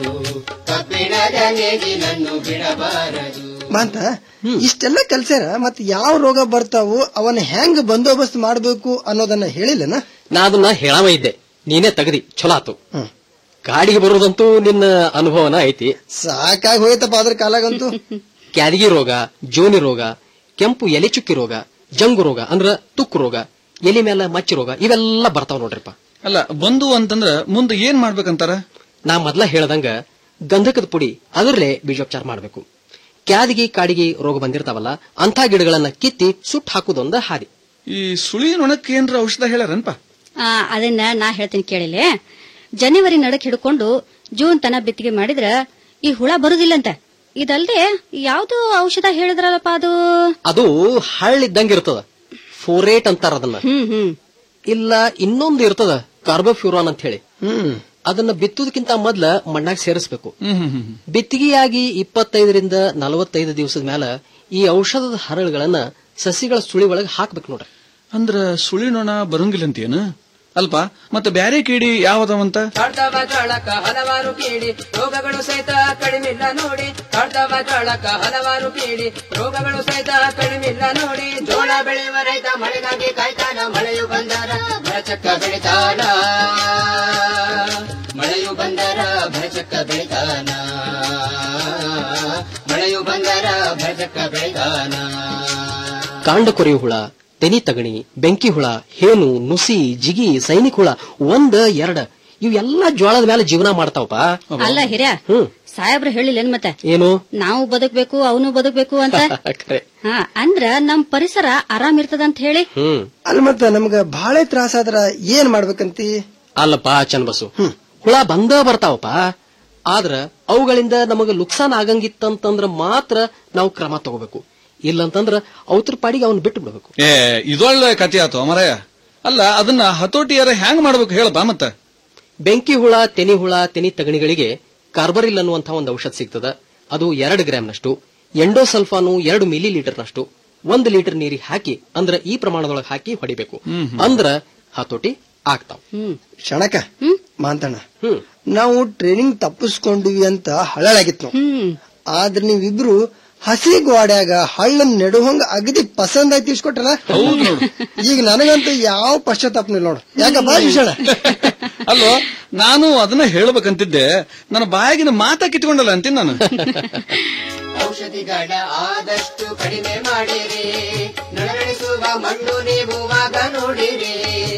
ಕಬ್ಬಿಣದ ನೇಗಿನನ್ನು ಬಿಡಬಾರದು ಮಾಂತ ಇಷ್ಟೆಲ್ಲ ಕಲ್ಸ್ಯಾರ ಮತ್ ಯಾವ ರೋಗ ಬರ್ತಾವು ಅವನ್ನ ಹೆಂಗ್ ಬಂದೋಬಸ್ತ್ ಮಾಡ್ಬೇಕು ಅನ್ನೋದನ್ನ ಹೇಳಿಲ್ಲನ ನಾ ಅದನ್ನ ಹೇಳಾವ ಇದ್ದೆ ನೀನೇ ತಗದಿ ಚಲೋ ಆತು ಗಾಡಿಗೆ ಬರೋದಂತೂ ನಿನ್ನ ಅನುಭವನ ಐತಿ ಸಾಕಾಗಿ ಹೋಯ್ತಪ್ಪ ಅದ್ರ ಕಾಲಾಗಂತೂ ಕ್ಯಾದಗಿ ರೋಗ ಜೋನಿ ರೋಗ ಕೆಂಪು ಎಲೆ ಚುಕ್ಕಿ ರೋಗ ಜಂಗು ರೋಗ ಅಂದ್ರ ತುಕ್ಕು ರೋಗ ಎಲೆ ಮೇಲೆ ಮಚ್ಚಿ ರೋಗ ಇವೆಲ್ಲ ಬರ್ತಾವ ನೋಡ್ರಿಪ್ಪ ಅಲ್ಲ ಬಂದು ಅಂತಂದ್ರ ಮುಂದೆ ಏನ್ ಮಾಡ್ಬೇಕಂತಾರ ನಾ ಮೊದ್ಲ ಹೇಳ್ದಂಗ ಗಂಧಕದ ಪುಡಿ ಅದರಲ್ಲೇ ಬೀಜೋಪಚಾರ ಮಾಡಬೇಕು ಕ್ಯಾದಗಿ ಕಾಡಿಗೆ ರೋಗ ಬಂದಿರ್ತಾವಲ್ಲ ಅಂಥ ಗಿಡಗಳನ್ನ ಕಿತ್ತಿ ಸುಟ್ಟು ಹಾಕುದೊಂದ ಹಾದಿ ಈ ಸುಳಿ ನೊಣಕ್ಕೆ ಏನ್ರ ಔಷಧ ಹೇಳಾರನ್ಪ ಆ, ಅದನ್ನ ನಾ ಹೇಳ್ತೀನಿ ಕೇಳಿಲೆ ಜನವರಿ ನಡಕ್ ಹಿಡ್ಕೊಂಡು ಜೂನ್ ತನ ಬಿತ್ತಿಗೆ ಮಾಡಿದ್ರ ಈ ಹುಳ ಬರುದಿಲ್ಲಂತ ಇದಲ್ದೆ ಯಾವ್ದು ಔಷಧ ಹೇಳಿದ್ರಲ್ಲಪ್ಪ ಅದು ಅದು ಹಳ್ಳಿದ್ದಂಗ ಇರ್ತದ ಫೋರೇಟ್ ಅಂತಾರ ಅದನ್ನ ಹ್ಮ್ ಹ್ಮ್ ಇಲ್ಲ ಇನ್ನೊಂದು ಇರ್ತದ ಕಾರ್ಬೋಫ್ಯೂರಾನ್ ಅಂತ ಹೇಳಿ ಅದನ್ನ ಬಿತ್ತುದಕ್ಕಿಂತ ಮೊದ್ಲ ಮಣ್ಣಾಗ ಸೇರಿಸಬೇಕು ಬಿತ್ತಿಗೆಯಾಗಿ ಇಪ್ಪತ್ತೈದರಿಂದ ನಲವತ್ತೈದು ದಿವಸದ ಮ್ಯಾಲ ಈ ಔಷಧದ ಹರಳುಗಳನ್ನ ಸಸಿಗಳ ಸುಳಿ ಒಳಗೆ ಹಾಕ್ಬೇಕು ನೋಡ್ರಿ ಅಂದ್ರ ಸುಳಿ ನೊಣ ಬರಂಗಿಲ್ಲಂತೇನು ಅಲ್ಪ ಮತ್ತೆ ಬ್ಯಾರೆ ಕೀಡಿ ಯಾವದವಂತ ಕಾಡ್ತಾವ ಜ್ವಾಳಕ ಹಲವಾರು ಕೀಡಿ ರೋಗಗಳು ಸಹಿತ ಕಡಿಮಿಲ್ಲ ನೋಡಿ ಕಾಡ್ತಾವ ಜ್ವಾಳಕ ಹಲವಾರು ಕೀಡಿ ರೋಗಗಳು ಸಹಿತ ಕಡಿಮಿಲ್ಲ ನೋಡಿ ಜೋಳ ಬೆಳೆಯುವ ರೈತ ಮಳೆಗಾಗಿ ಕಾಯ್ತಾನ ಮಳೆಯು ಬಂದರ ಭರಚಕ್ಕ ಬೆಳಿತಾನ ಮಳೆಯು ಬಂದರ ಭರಚಕ್ಕ ಬೆಳಿತಾನ ಮಳೆಯು ಬಂದರ ಭರಚಕ್ಕ ಬೆಳಿತಾನ ಕಾಂಡ ಕೊರೆಯು ಹುಳ ತೆನಿ ತಗಣಿ ಬೆಂಕಿ ಹುಳ ಹೇನು ನುಸಿ ಜಿಗಿ ಸೈನಿಕ ಹುಳ ಒಂದ ಎರಡ ಇವೆಲ್ಲ ಜ್ವಾಳದ ಮೇಲೆ ಜೀವನ ಮಾಡ್ತಾವಪ್ಪ ಅಲ್ಲ ಹಿರ್ಯ ಹ್ಮ್ ಸಾಹೇಬ್ರು ಹೇಳಿಲ್ಲೇನ್ ಮತ್ತೆ ಏನು ನಾವು ಬದುಕ್ಬೇಕು ಅವನು ಬದುಕ್ಬೇಕು ಅಂತ ಖರೆ ಹಾ ಅಂದ್ರ ನಮ್ ಪರಿಸರ ಆರಾಮ್ ಇರ್ತದಂತ ಹೇಳಿ ಹ್ಮ್ ಅಲ್ಲ ಮತ್ತ ನಮ್ಗ ಬಾಳೆ ತ್ರಾಸಾದ್ರ ಏನ್ ಮಾಡ್ಬೇಕಂತಿ ಅಲ್ಲಪ್ಪ ಚನ್ನಬಸು ಹುಳ ಬಂದ ಬರ್ತಾವಪ್ಪ ಆದ್ರ ಅವುಗಳಿಂದ ನಮಗ ನುಕ್ಸಾನ್ ಆಗಂಗಿತ್ತಂತಂದ್ರ ಮಾತ್ರ ನಾವು ಕ್ರಮ ತಗೋಬೇಕು ಇಲ್ಲಂತಂದ್ರ ಅವತ್ರ ಪಾಡಿಗೆ ಅವನ್ ಬಿಟ್ಟು ಬಿಡ್ಬೇಕು ಏ ಇದೊಳ್ಳೆ ಕಥೆ ಆತು ಅಮರಯ್ಯ ಅಲ್ಲ ಅದನ್ನ ಹತೋಟಿಯರ ಹ್ಯಾಂಗ್ ಮಾಡ್ಬೇಕು ಹೇಳಪ್ಪ ಮತ್ತ ಬೆಂಕಿ ಹುಳ ತೆನಿ ಹುಳ ತೆನಿ ತಗಣಿಗಳಿಗೆ ಕಾರ್ಬರಿಲ್ ಅನ್ನುವಂಥ ಒಂದು ಔಷಧ ಸಿಗ್ತದ ಅದು ಎರಡು ಗ್ರಾಮ್ನಷ್ಟು ಎಂಡೋಸಲ್ಫಾನು ಎರಡು ಮಿಲಿ ಲೀಟರ್ನಷ್ಟು ಒಂದು ಲೀಟರ್ ನೀರಿಗೆ ಹಾಕಿ ಅಂದ್ರ ಈ ಪ್ರಮಾಣದೊಳಗೆ ಹಾಕಿ ಹೊಡಿಬೇಕು ಅಂದ್ರ ಹತೋಟಿ ಆಗ್ತಾವ ಶಣಕ ಮಾಂತಣ್ಣ ನಾವು ಟ್ರೈನಿಂಗ್ ತಪ್ಪಿಸ್ಕೊಂಡಿವಿ ಅಂತ ಹಳಳಾಗಿತ್ತು ನಾವು ಆದ್ರೆ ನೀವಿಬ್ರು ಹಸಿ ಗೋಡ್ಯಾಗ ಹಳ್ಳನ್ ನೆಡುವಂಗ ಅಗದಿ ಪಸಂದ್ ಆಯ್ತು ಇಸ್ಕೊಟ್ರಲ್ಲ ಈಗ ನನಗಂತೂ ಯಾವ ಪಶ್ಚಾತ್ತಾಪನಿಲ್ಲ ನೋಡು ಯಾಕಪ್ಪ ವಿಷಣ ಅಲ್ವೋ ನಾನು ಅದನ್ನ ಹೇಳ್ಬೇಕಂತಿದ್ದೆ ನನ್ನ ಬಾಯಾಗಿನ ಮಾತಾ ಕಿತ್ಕೊಂಡಲ್ಲ ಅಂತೀನಿ ನಾನು ಔಷಧಿಗಳ ಆದಷ್ಟು ಕಡಿಮೆ ಮಾಡಿರಿ ನಳನಳಿಸುವ ಮಣ್ಣು ನೀವು ಆಗ ನೋಡಿರಿ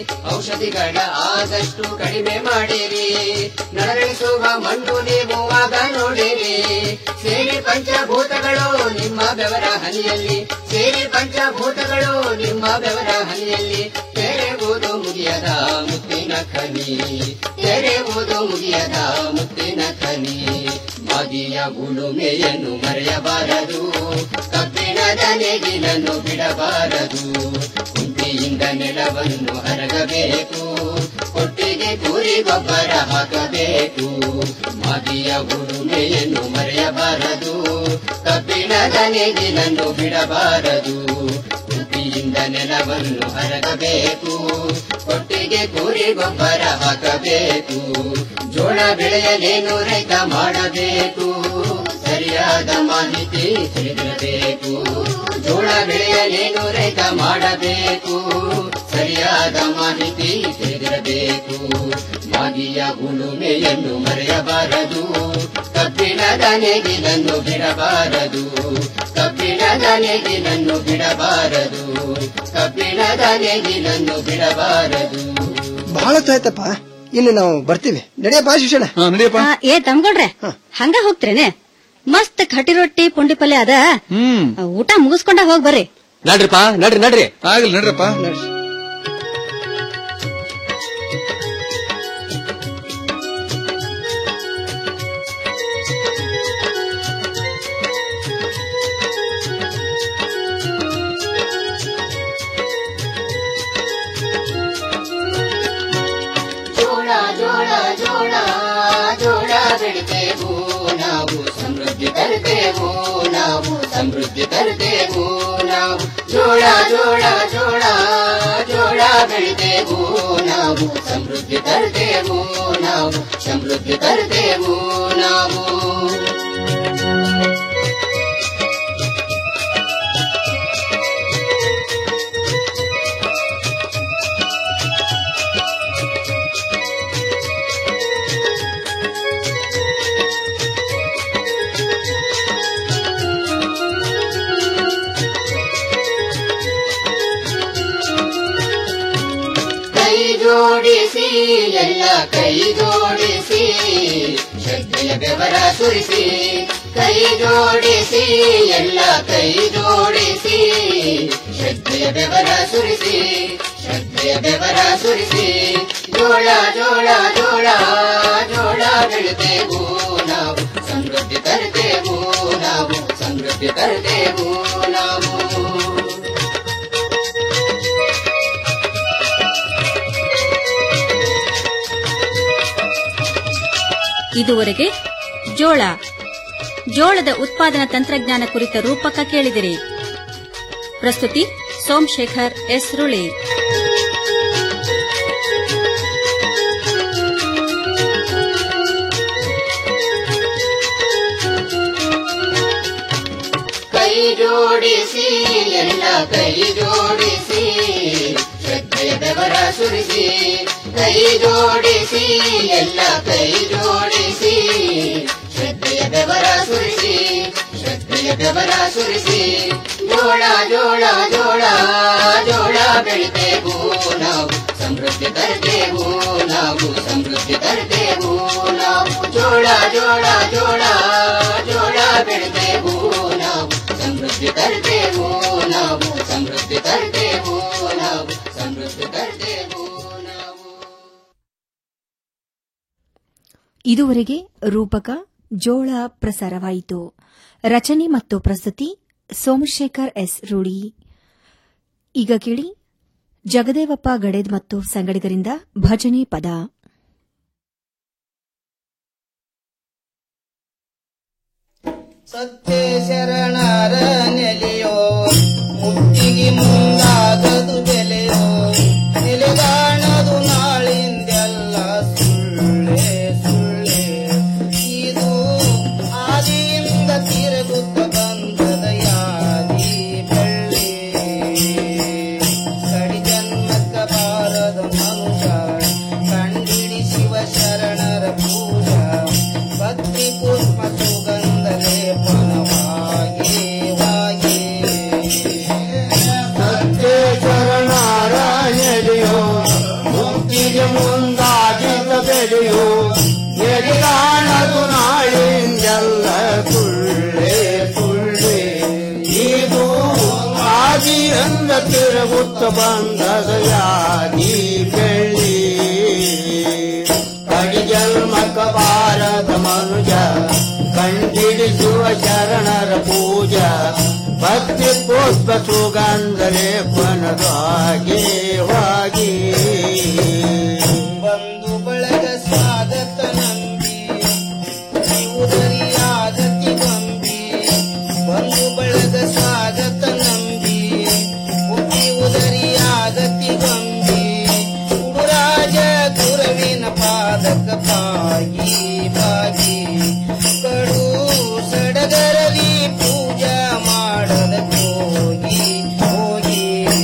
ಔಷಧಿಗಳ ಆದಷ್ಟು ಕಡಿಮೆ ಮಾಡಿರಿ ನರಳಿಸುವ ಮಣ್ಣು ನೀವು ಆಗ ನೋಡಿರಿ ಸೇರಿ ಪಂಚಭೂತಗಳು ನಿಮ್ಮ ಬೆವರ ಹನಿಯಲ್ಲಿ ಸೇರಿ ಪಂಚಭೂತಗಳು ನಿಮ್ಮ ಬೆವರ ಹನಿಯಲ್ಲಿ ತೆರೆವುದು ಮುಗಿಯದ ಮುತ್ತಿನ ಖನಿ ತೆರೆವುದು ಮುಗಿಯದ ಮುತ್ತಿನ ಖನಿ ಮದಿಯ ಉಳುಮೆಯನ್ನು ಮರೆಯಬಾರದು ಕಬ್ಬಿಣದ ನೇಗಿಲನ್ನು ಬಿಡಬಾರದು ಕುಂಟಿಯಿಂದ ನೆಲವನ್ನು ಹರಗಬೇಕು ಕೊಟ್ಟಿಗೆ ಕೂರಿ ಗೊಬ್ಬರ ಹಾಕಬೇಕು ಮದಿಯ ಉಳುಮೆಯನ್ನು ಮರೆಯಬಾರದು ಕಬ್ಬಿಣದ ನೇಗಿಲನ್ನು ಬಿಡಬಾರದು ಕುಂಟಿಯಿಂದ ನೆಲವನ್ನು ಹರಗಬೇಕು ಕೊಟ್ಟಿಗೆ ಕೂರಿ ಗೊಬ್ಬರ ಹಾಕಬೇಕು ಜೋಳ ಬೆಳೆಯಲೇನು ರೈತ ಮಾಡಬೇಕು ಸರಿಯಾದ ಮಾಹಿತಿ ತಿಳಿದಿರಬೇಕು ಜೋಳ ಬೆಳೆಯಲೇನು ರೈತ ಮಾಡಬೇಕು ಸರಿಯಾದ ಮಾಹಿತಿ ತಿಳಿದಿರಬೇಕು ಮಾಗಿಯ ಉಳುಮೆಯನ್ನು ಮರೆಯಬಾರದು ಕಬ್ಬಿಣದ ನೇಗಿಲನ್ನು ಬಿಡಬಾರದು ಕಬ್ಬಿಣದ ನೇಗಿಲನ್ನು ಬಿಡಬಾರದು ಕಬ್ಬಿಣದ ನೇಗಿಲನ್ನು ಬಿಡಬಾರದು ಬಹಳ ಆಯ್ತಪ್ಪ ಇನ್ನು ನಾವು ಬರ್ತೀವಿ ನಡೆಯಪ್ಪ ಶಿಕ್ಷಣ ನಡೆಯಪ್ಪ ಆ, ಏ ತಮ್ಗೊಳ್ರೆ ಹಂಗ ಹೋಗ್ತ್ರೇನೆ ಮಸ್ತ್ ಕಟ್ಟಿ ರೊಟ್ಟಿ ಪುಂಡಿ ಪಲ್ಯ ಅದ ಹ್ಮ್ ಆ, ಊಟ ಮುಗಿಸ್ಕೊಂಡ ಹೋಗ್ ಬರ್ರಿ ನಡ್ರಿಪ್ಪ ನಡ್ರಿ ನಡ್ರಿ ಆಗ್ಲಿ ನಡ್ರಪ್ಪ ಜೋಳ ಜೋಳ ಜೋಳ ಜೋಳ ಬೆಳಿತೇವು ನಾವು ಸಮೃದ್ಧಿ ತರುತ್ತೇವು ನಾವು ಸಮೃದ್ಧಿ ತರುತ್ತೇವು ನಾವು ಜೋಳ ಜೋಳ ಜೋಳ ಜೋಳ ಬೆಳಿತೇವು ನಾವು ಸಮೃದ್ಧಿ ತರುತ್ತೇವು ನಾವು ಸಮೃದ್ಧಿ ತರುತ್ತೇವು ನಾವು ಕೈ ಜೋಡಿಸಿ ಎಲ್ಲ ಕೈ ಜೋಡಿಸಿ ಶ್ರದ್ಧೆಯ ಬೆವರ ಸುರಿಸಿ ಕೈ ಜೋಡಿಸಿ ಎಲ್ಲ ಕೈ ಜೋಡಿಸಿ ಶ್ರದ್ಧೆಯ ಬೆವರ ಸುರಿಸಿ ಶ್ರದ್ಧೆಯ ಬೆವರ ಸುರಿಸಿ ಜೋಳ ಜೋಳ ಜೋಳ ಜೋಳ ಬೆಳಿತೇವು ನಾವು ಸಮೃದ್ಧಿ ತರುತ್ತೇವು ನಾವು ಸಮೃದ್ಧಿ ತರುತ್ತೇವು ನಾವು ಇದುವರೆಗೆ ಜೋಳ ಜೋಳದ ಉತ್ಪಾದನಾ ತಂತ್ರಜ್ಞಾನ ಕುರಿತ ರೂಪಕ ಕೇಳಿದಿರಿ ಪ್ರಸ್ತುತಿ ಸೋಮಶೇಖರ್ ಎಸ್ ರುಳಿ ಕೈ ಜೋಡಿಸಿ ಎಲ್ಲ ಕೈ ಜೋಡಿಸಿ ಶ್ರದ್ಧೆಯ ಬೆವರ ಸುರಿಸಿ ಕೈ ಜೋಡಿಸಿ ಎಲ್ಲ ಕೈ ಜೋಡಿಸಿ ಶ್ರದ್ಧೆಯ ಬೆವರ ಸುರಿಸಿ ಶ್ರದ್ಧೆಯ ಬೆವರ ಸುರಿಸಿ ಜೋಳ ಜೋಳ ಜೋಳ ಜೋಳ ಬೆಳಿತೇವು ನಾವು ಸಮೃದ್ಧಿ ತರ್ತೇವು ನಾವು ಸಮೃದ್ಧಿ ತರ್ತೇವು ನಾವು ಜೋಳ ಜೋಳ ಜೋಳ ಜೋಳ ಬೆಳಿತೇವು ನಾವು ಸಮೃದ್ಧಿ ತರ್ತೇವು ನಾವು ಸಮೃದ್ಧಿ ತರ್ತೇವು ನಾವು ಸಮೃದ್ಧಿ ತರ್ತೇವು ಇದುವರೆಗೆ ರೂಪಕ ಜೋಳ ಪ್ರಸಾರವಾಯಿತು ರಚನೆ ಮತ್ತು ಪ್ರಸ್ತುತಿ ಸೋಮಶೇಖರ್ ಎಸ್ ರೂಢಿ ಈಗ ಕೇಳಿ ಜಗದೇವಪ್ಪ ಗಡೇದ್ ಮತ್ತು ಸಂಗಡಿಗರಿಂದ ಭಜನೆ ಪದ ಸತ್ಯ ಶರಣರ ನೆಲೆಯೋ ಮುತ್ತಿಗೆ ಮುಂದಾಗದು ಬೆಲೆಯೋ ನೆಲೆಗಾಣದು ನಾಳಿಂದೆಲ್ಲ ಸುಳ್ಳೆ ಸುಳ್ಳೆ ಇದು ಆದಿಯಿಂದ ತಿರುಗುತ್ತ ಬಂದದ ಯಾದಿ ಬೆಳ್ಳಿ ಕಡಿ ಜನ್ಮಕ್ಕ ಬಾರದ ಮನುಷ್ಯ ಕಂಡಿಡಿ ಶಿವ ಶರಣರ ಪೂಜಾ ಭಕ್ತಿ ಪುಷ್ಪ ಸುಗಂಧ ಲೇಪನವಾಗಿ ವಾಗಿ ಸತ್ಯ ತಿರುಗುತ್ತ ಬಂದದ ಯಾದಿ ಬೆಳ್ಳಿ ಕಡಿಜನ್ಮಕ ಬಾರದ ಮನುಜ ಕಂಡಿಡಿಸುವ ಶರಣರ ಪೂಜಾ ಭಕ್ತಿ ಪುಷ್ಪ ಸುಗಂಧರೆ ಪನದಾಗೆ ವಾಗಿ ಬಂಧು ಬಳಗ ಸ್ವಾಗತ ನಂಬಿ ಉದರಿಯಾಗತಿ ಬಂಬಿ ಬಂಧು ಬಳಗ ಸ್ವಾಗತ ನಂಬಿ ಮುಖಿ ಉದರಿಯಾಗತಿ ಬಂಬಿ ಉಡುರಾಜ ಗುರುವಿನ ಪಾದಕ ಪಾಗಿ ಬಾಗಿ ಕಡು ಸಡಗರದಿ ಪೂಜಾ ಮಾಡದ ಹೋಗಿ ಹೋಗಿ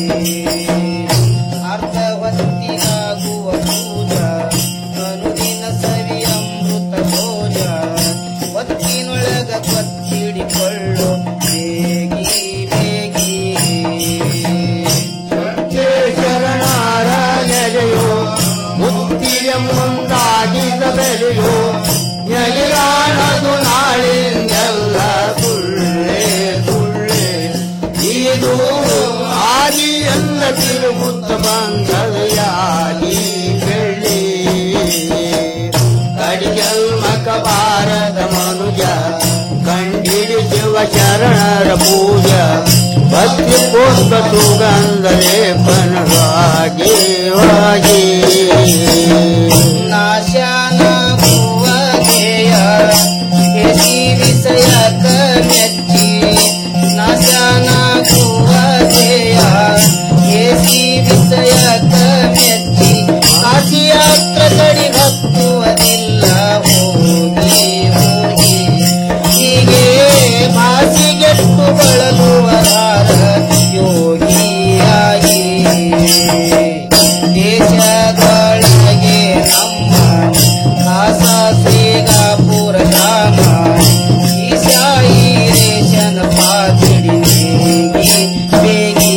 ಅರ್ಧವತ್ತಿನಾಗುವ ಪೂಜಾ ಅನುದಿನ ಸವಿ ಅಮೃತ ಭೋಜ ಒತ್ತಿನೊಳಗ ಕೊತ್ತಿಡಿಕೊಳ್ಳು ಬೇಗಿ ಬೇಗಿ ಶರಣಾರ ನೆಲೆಯೋ ಮುಕ್ತಿಯ ಮುಂದಾಗಿದ ಬೆಲೆಯೋ ನೆಲೆಗಾಣದು ನಾಳಿಂದೆಲ್ಲ ಸುಳ್ಳೆ ಸುಳ್ಳೆ ಇದು ಆದಿಯಲ್ಲ ತಿರುಗುತ್ತ ಬಂದದ ಯಾದಿ ಬೆಳ್ಳಿ ಕಡಿಜಲ್ಮಕ ಬಾರದ ಮನುಜ ಕಂಡಿಡಿಸುವ ಶರಣರ ಪೂಜಾ ಭಕ್ತಿ ಪುಷ್ಪ ಸುಗಂಧರೆ ಪನವಾಗಿ ವಾಗಿ ನಾಶಾನ ಭುವನೇಯ ಯಶಿ ವಿಷಯಕ ಮೆಚ್ಚಿ ನಾಶಾನ ಭುವನೇಯ ಯಶಿ ವಿಷಯಕ ಮೆಚ್ಚಿ ಆಸಿಯಾತ್ರ ಕಡಿ ಹತ್ತುವುದಿಲ್ಲ ಹೋಗಿ ಹೋಗಿ ಹೀಗೆ ಮಾಸಿಗೆಟ್ಟು ಬಳಲುವರಾರ ಯೋಗಿಯಾಗಿ ದೇಶದೊಳಗೆ ನಮ್ಮ ಖಾಸ ಶ್ರೀಗಾಪುರ ಧಾಮ ಈಶಾಯಿ ರೇಷನ ಪಾತಿಡಿ ಬೇಗಿ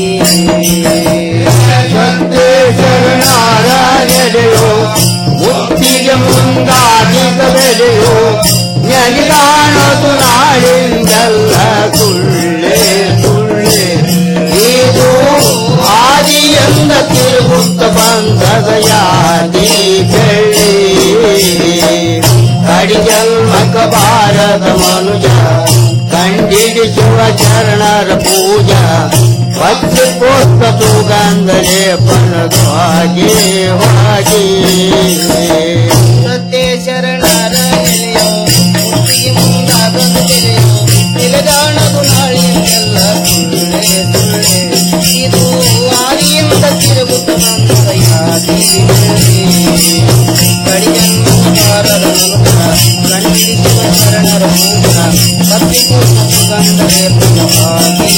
ಶರಣಾರಾಯಣೆಯೋ ಮುಕ್ತಿಗೆ ಮುಂದಾಗಿದ ಬೆಲೆಯೋ ನೆಲಿಗಾಣದು ನಾಳಿಂದಲ್ಲ ಸುಳ್ಳೆ ಸುಳ್ಳೆ ಇದು ಆದಿಯಂದ ತಿರುಗುತ್ತ ಬಂದದ ಯಾದಿ ಬೆಳ್ಳಿ ಕಡಿಜನ್ಮಕ ಬಾರದ ಮನುಜ ಕಂಡಿಡಿಸುವ ಚರಣರ ಪೂಜಾ ಭಕ್ತಿ ಪುಷ್ಪ ಸುಗಂಧರೆ ಪನವಾಗಿ ಹೋಗಿ ಸತ್ಯ ಶರಣರ ಎಲೆಯೋ ಮುಕ್ತಿ ಮುಂದಾಗದು ಬೆಲೆಯೋ ನಿಲಗಾಣದು ನಾಳಿಂದೆಲ್ಲ ಸುಳ್ಳೆ ಸುಳ್ಳೆ ಇದು ಆದಿಯಿಂದ ತಿರುಗುತ್ತ ಬಂದ ಯಾದಿ ಕಡಿಜನ್ಮಕಾರರ ಮನುಜ ಕಂಡಿಡಿಸುವ ಶರಣರ ಪೂಜಾ ಭಕ್ತಿ ಪುಷ್ಪ ಸುಗಂಧರೆ ಪನವಾಗಿ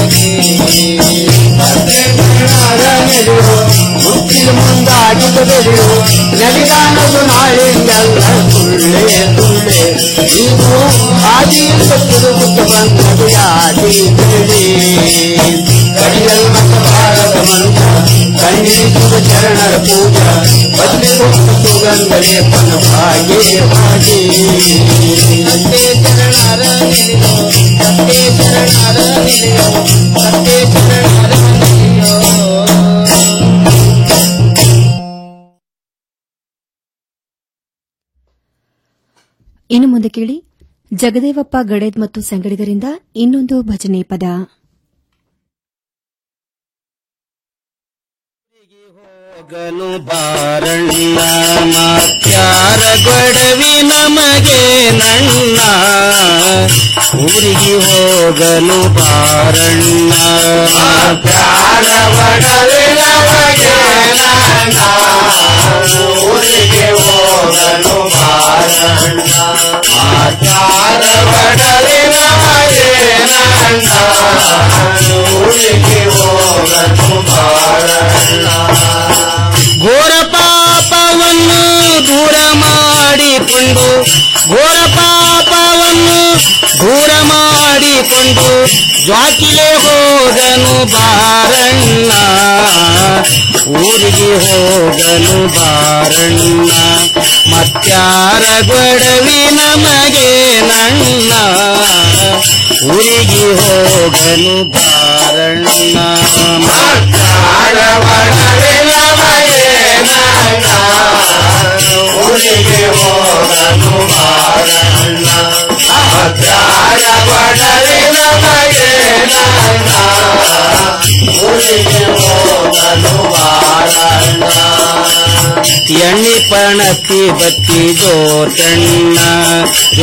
ಮುಕ್ತಿಯ ಮುಂದಾಗಿದ ಬೆಳೆಯು ನಲಿಗಾನದು ನಾಳಿಂದಲ್ಲ ಸುಳ್ಳೆ ಸುಳ್ಳೆ ಇದು ಆದಿಯಿಂದ ತಿರುಗುತ್ತ ಬಂದದು ಯಾದಿ ಬೆಳೆ ಕಡಿಯಲ್ ಮತ್ತು ಭಾರತ ಮನುಜ ಕಂಡಿಸುವ ಚರಣರ ಪೂಜಾ ಬದಲಿ ಸುಗಂಧರೆ ಪನವಾಗಿ ಹಾಗೆ ಸತ್ಯ ಶರಣರ ನೆಲೆಯೋ ಸತ್ಯ ಶರಣರ ನೆಲೆಯೋ ಸತ್ಯ ಶರಣರ ನೆಲೆಯೋ ಇನ್ನು ಮುಂದೆ ಕೇಳಿ ಜಗದೇವಪ್ಪ ಗಡೇದ್ ಮತ್ತು ಸಂಗಡಿಗರಿಂದ ಇನ್ನೊಂದು ಭಜನೆ ಪದ ಹೋಗನು ಬಾರಣ್ಣ ಮಾತ್ಯಾರ ಗೊಡವಿ ನಮಗೆ ನನ್ನ ಊರಿಗೆ ಹೋಗನು ಬಾರಣ್ಣ ಮಾತ್ಯಾರ ಗೊಡವಿ ನಮಗೆ ನನ್ನ ಊರಿಗೆ ಹೋಗನು ಬಾರಣ್ಣ ಮಾತ್ಯಾರ ಗೊಡವಿ ನಮಗೆ ನನ್ನ ಊರಿಗೆ ಹೋಗನು ಬಾರಣ್ಣ ಘೋರ ಪಾಪವನ್ನು ದೂರ ಮಾಡಿಕೊಂಡು ಘೋರ ಪಾಪವನ್ನು ದೂರ ಮಾಡಿಕೊಂಡು ಜ್ವಾಕಿಲೆ ಹೋಗನು ಬಾರಣ್ಣ ಊರಿಗೆ ಹೋಗನು ಬಾರಣ್ಣ ಮತ್ಯಾರ ಗೊಡವಿ ನಮಗೆ ನನ್ನ ಊರಿಗೆ ಹೋಗನು ಬಾರಣ್ಣ ಎಣ್ಣೆ ಪಣತಿ ಬತ್ತಿ ಜೋತಣ್ಣ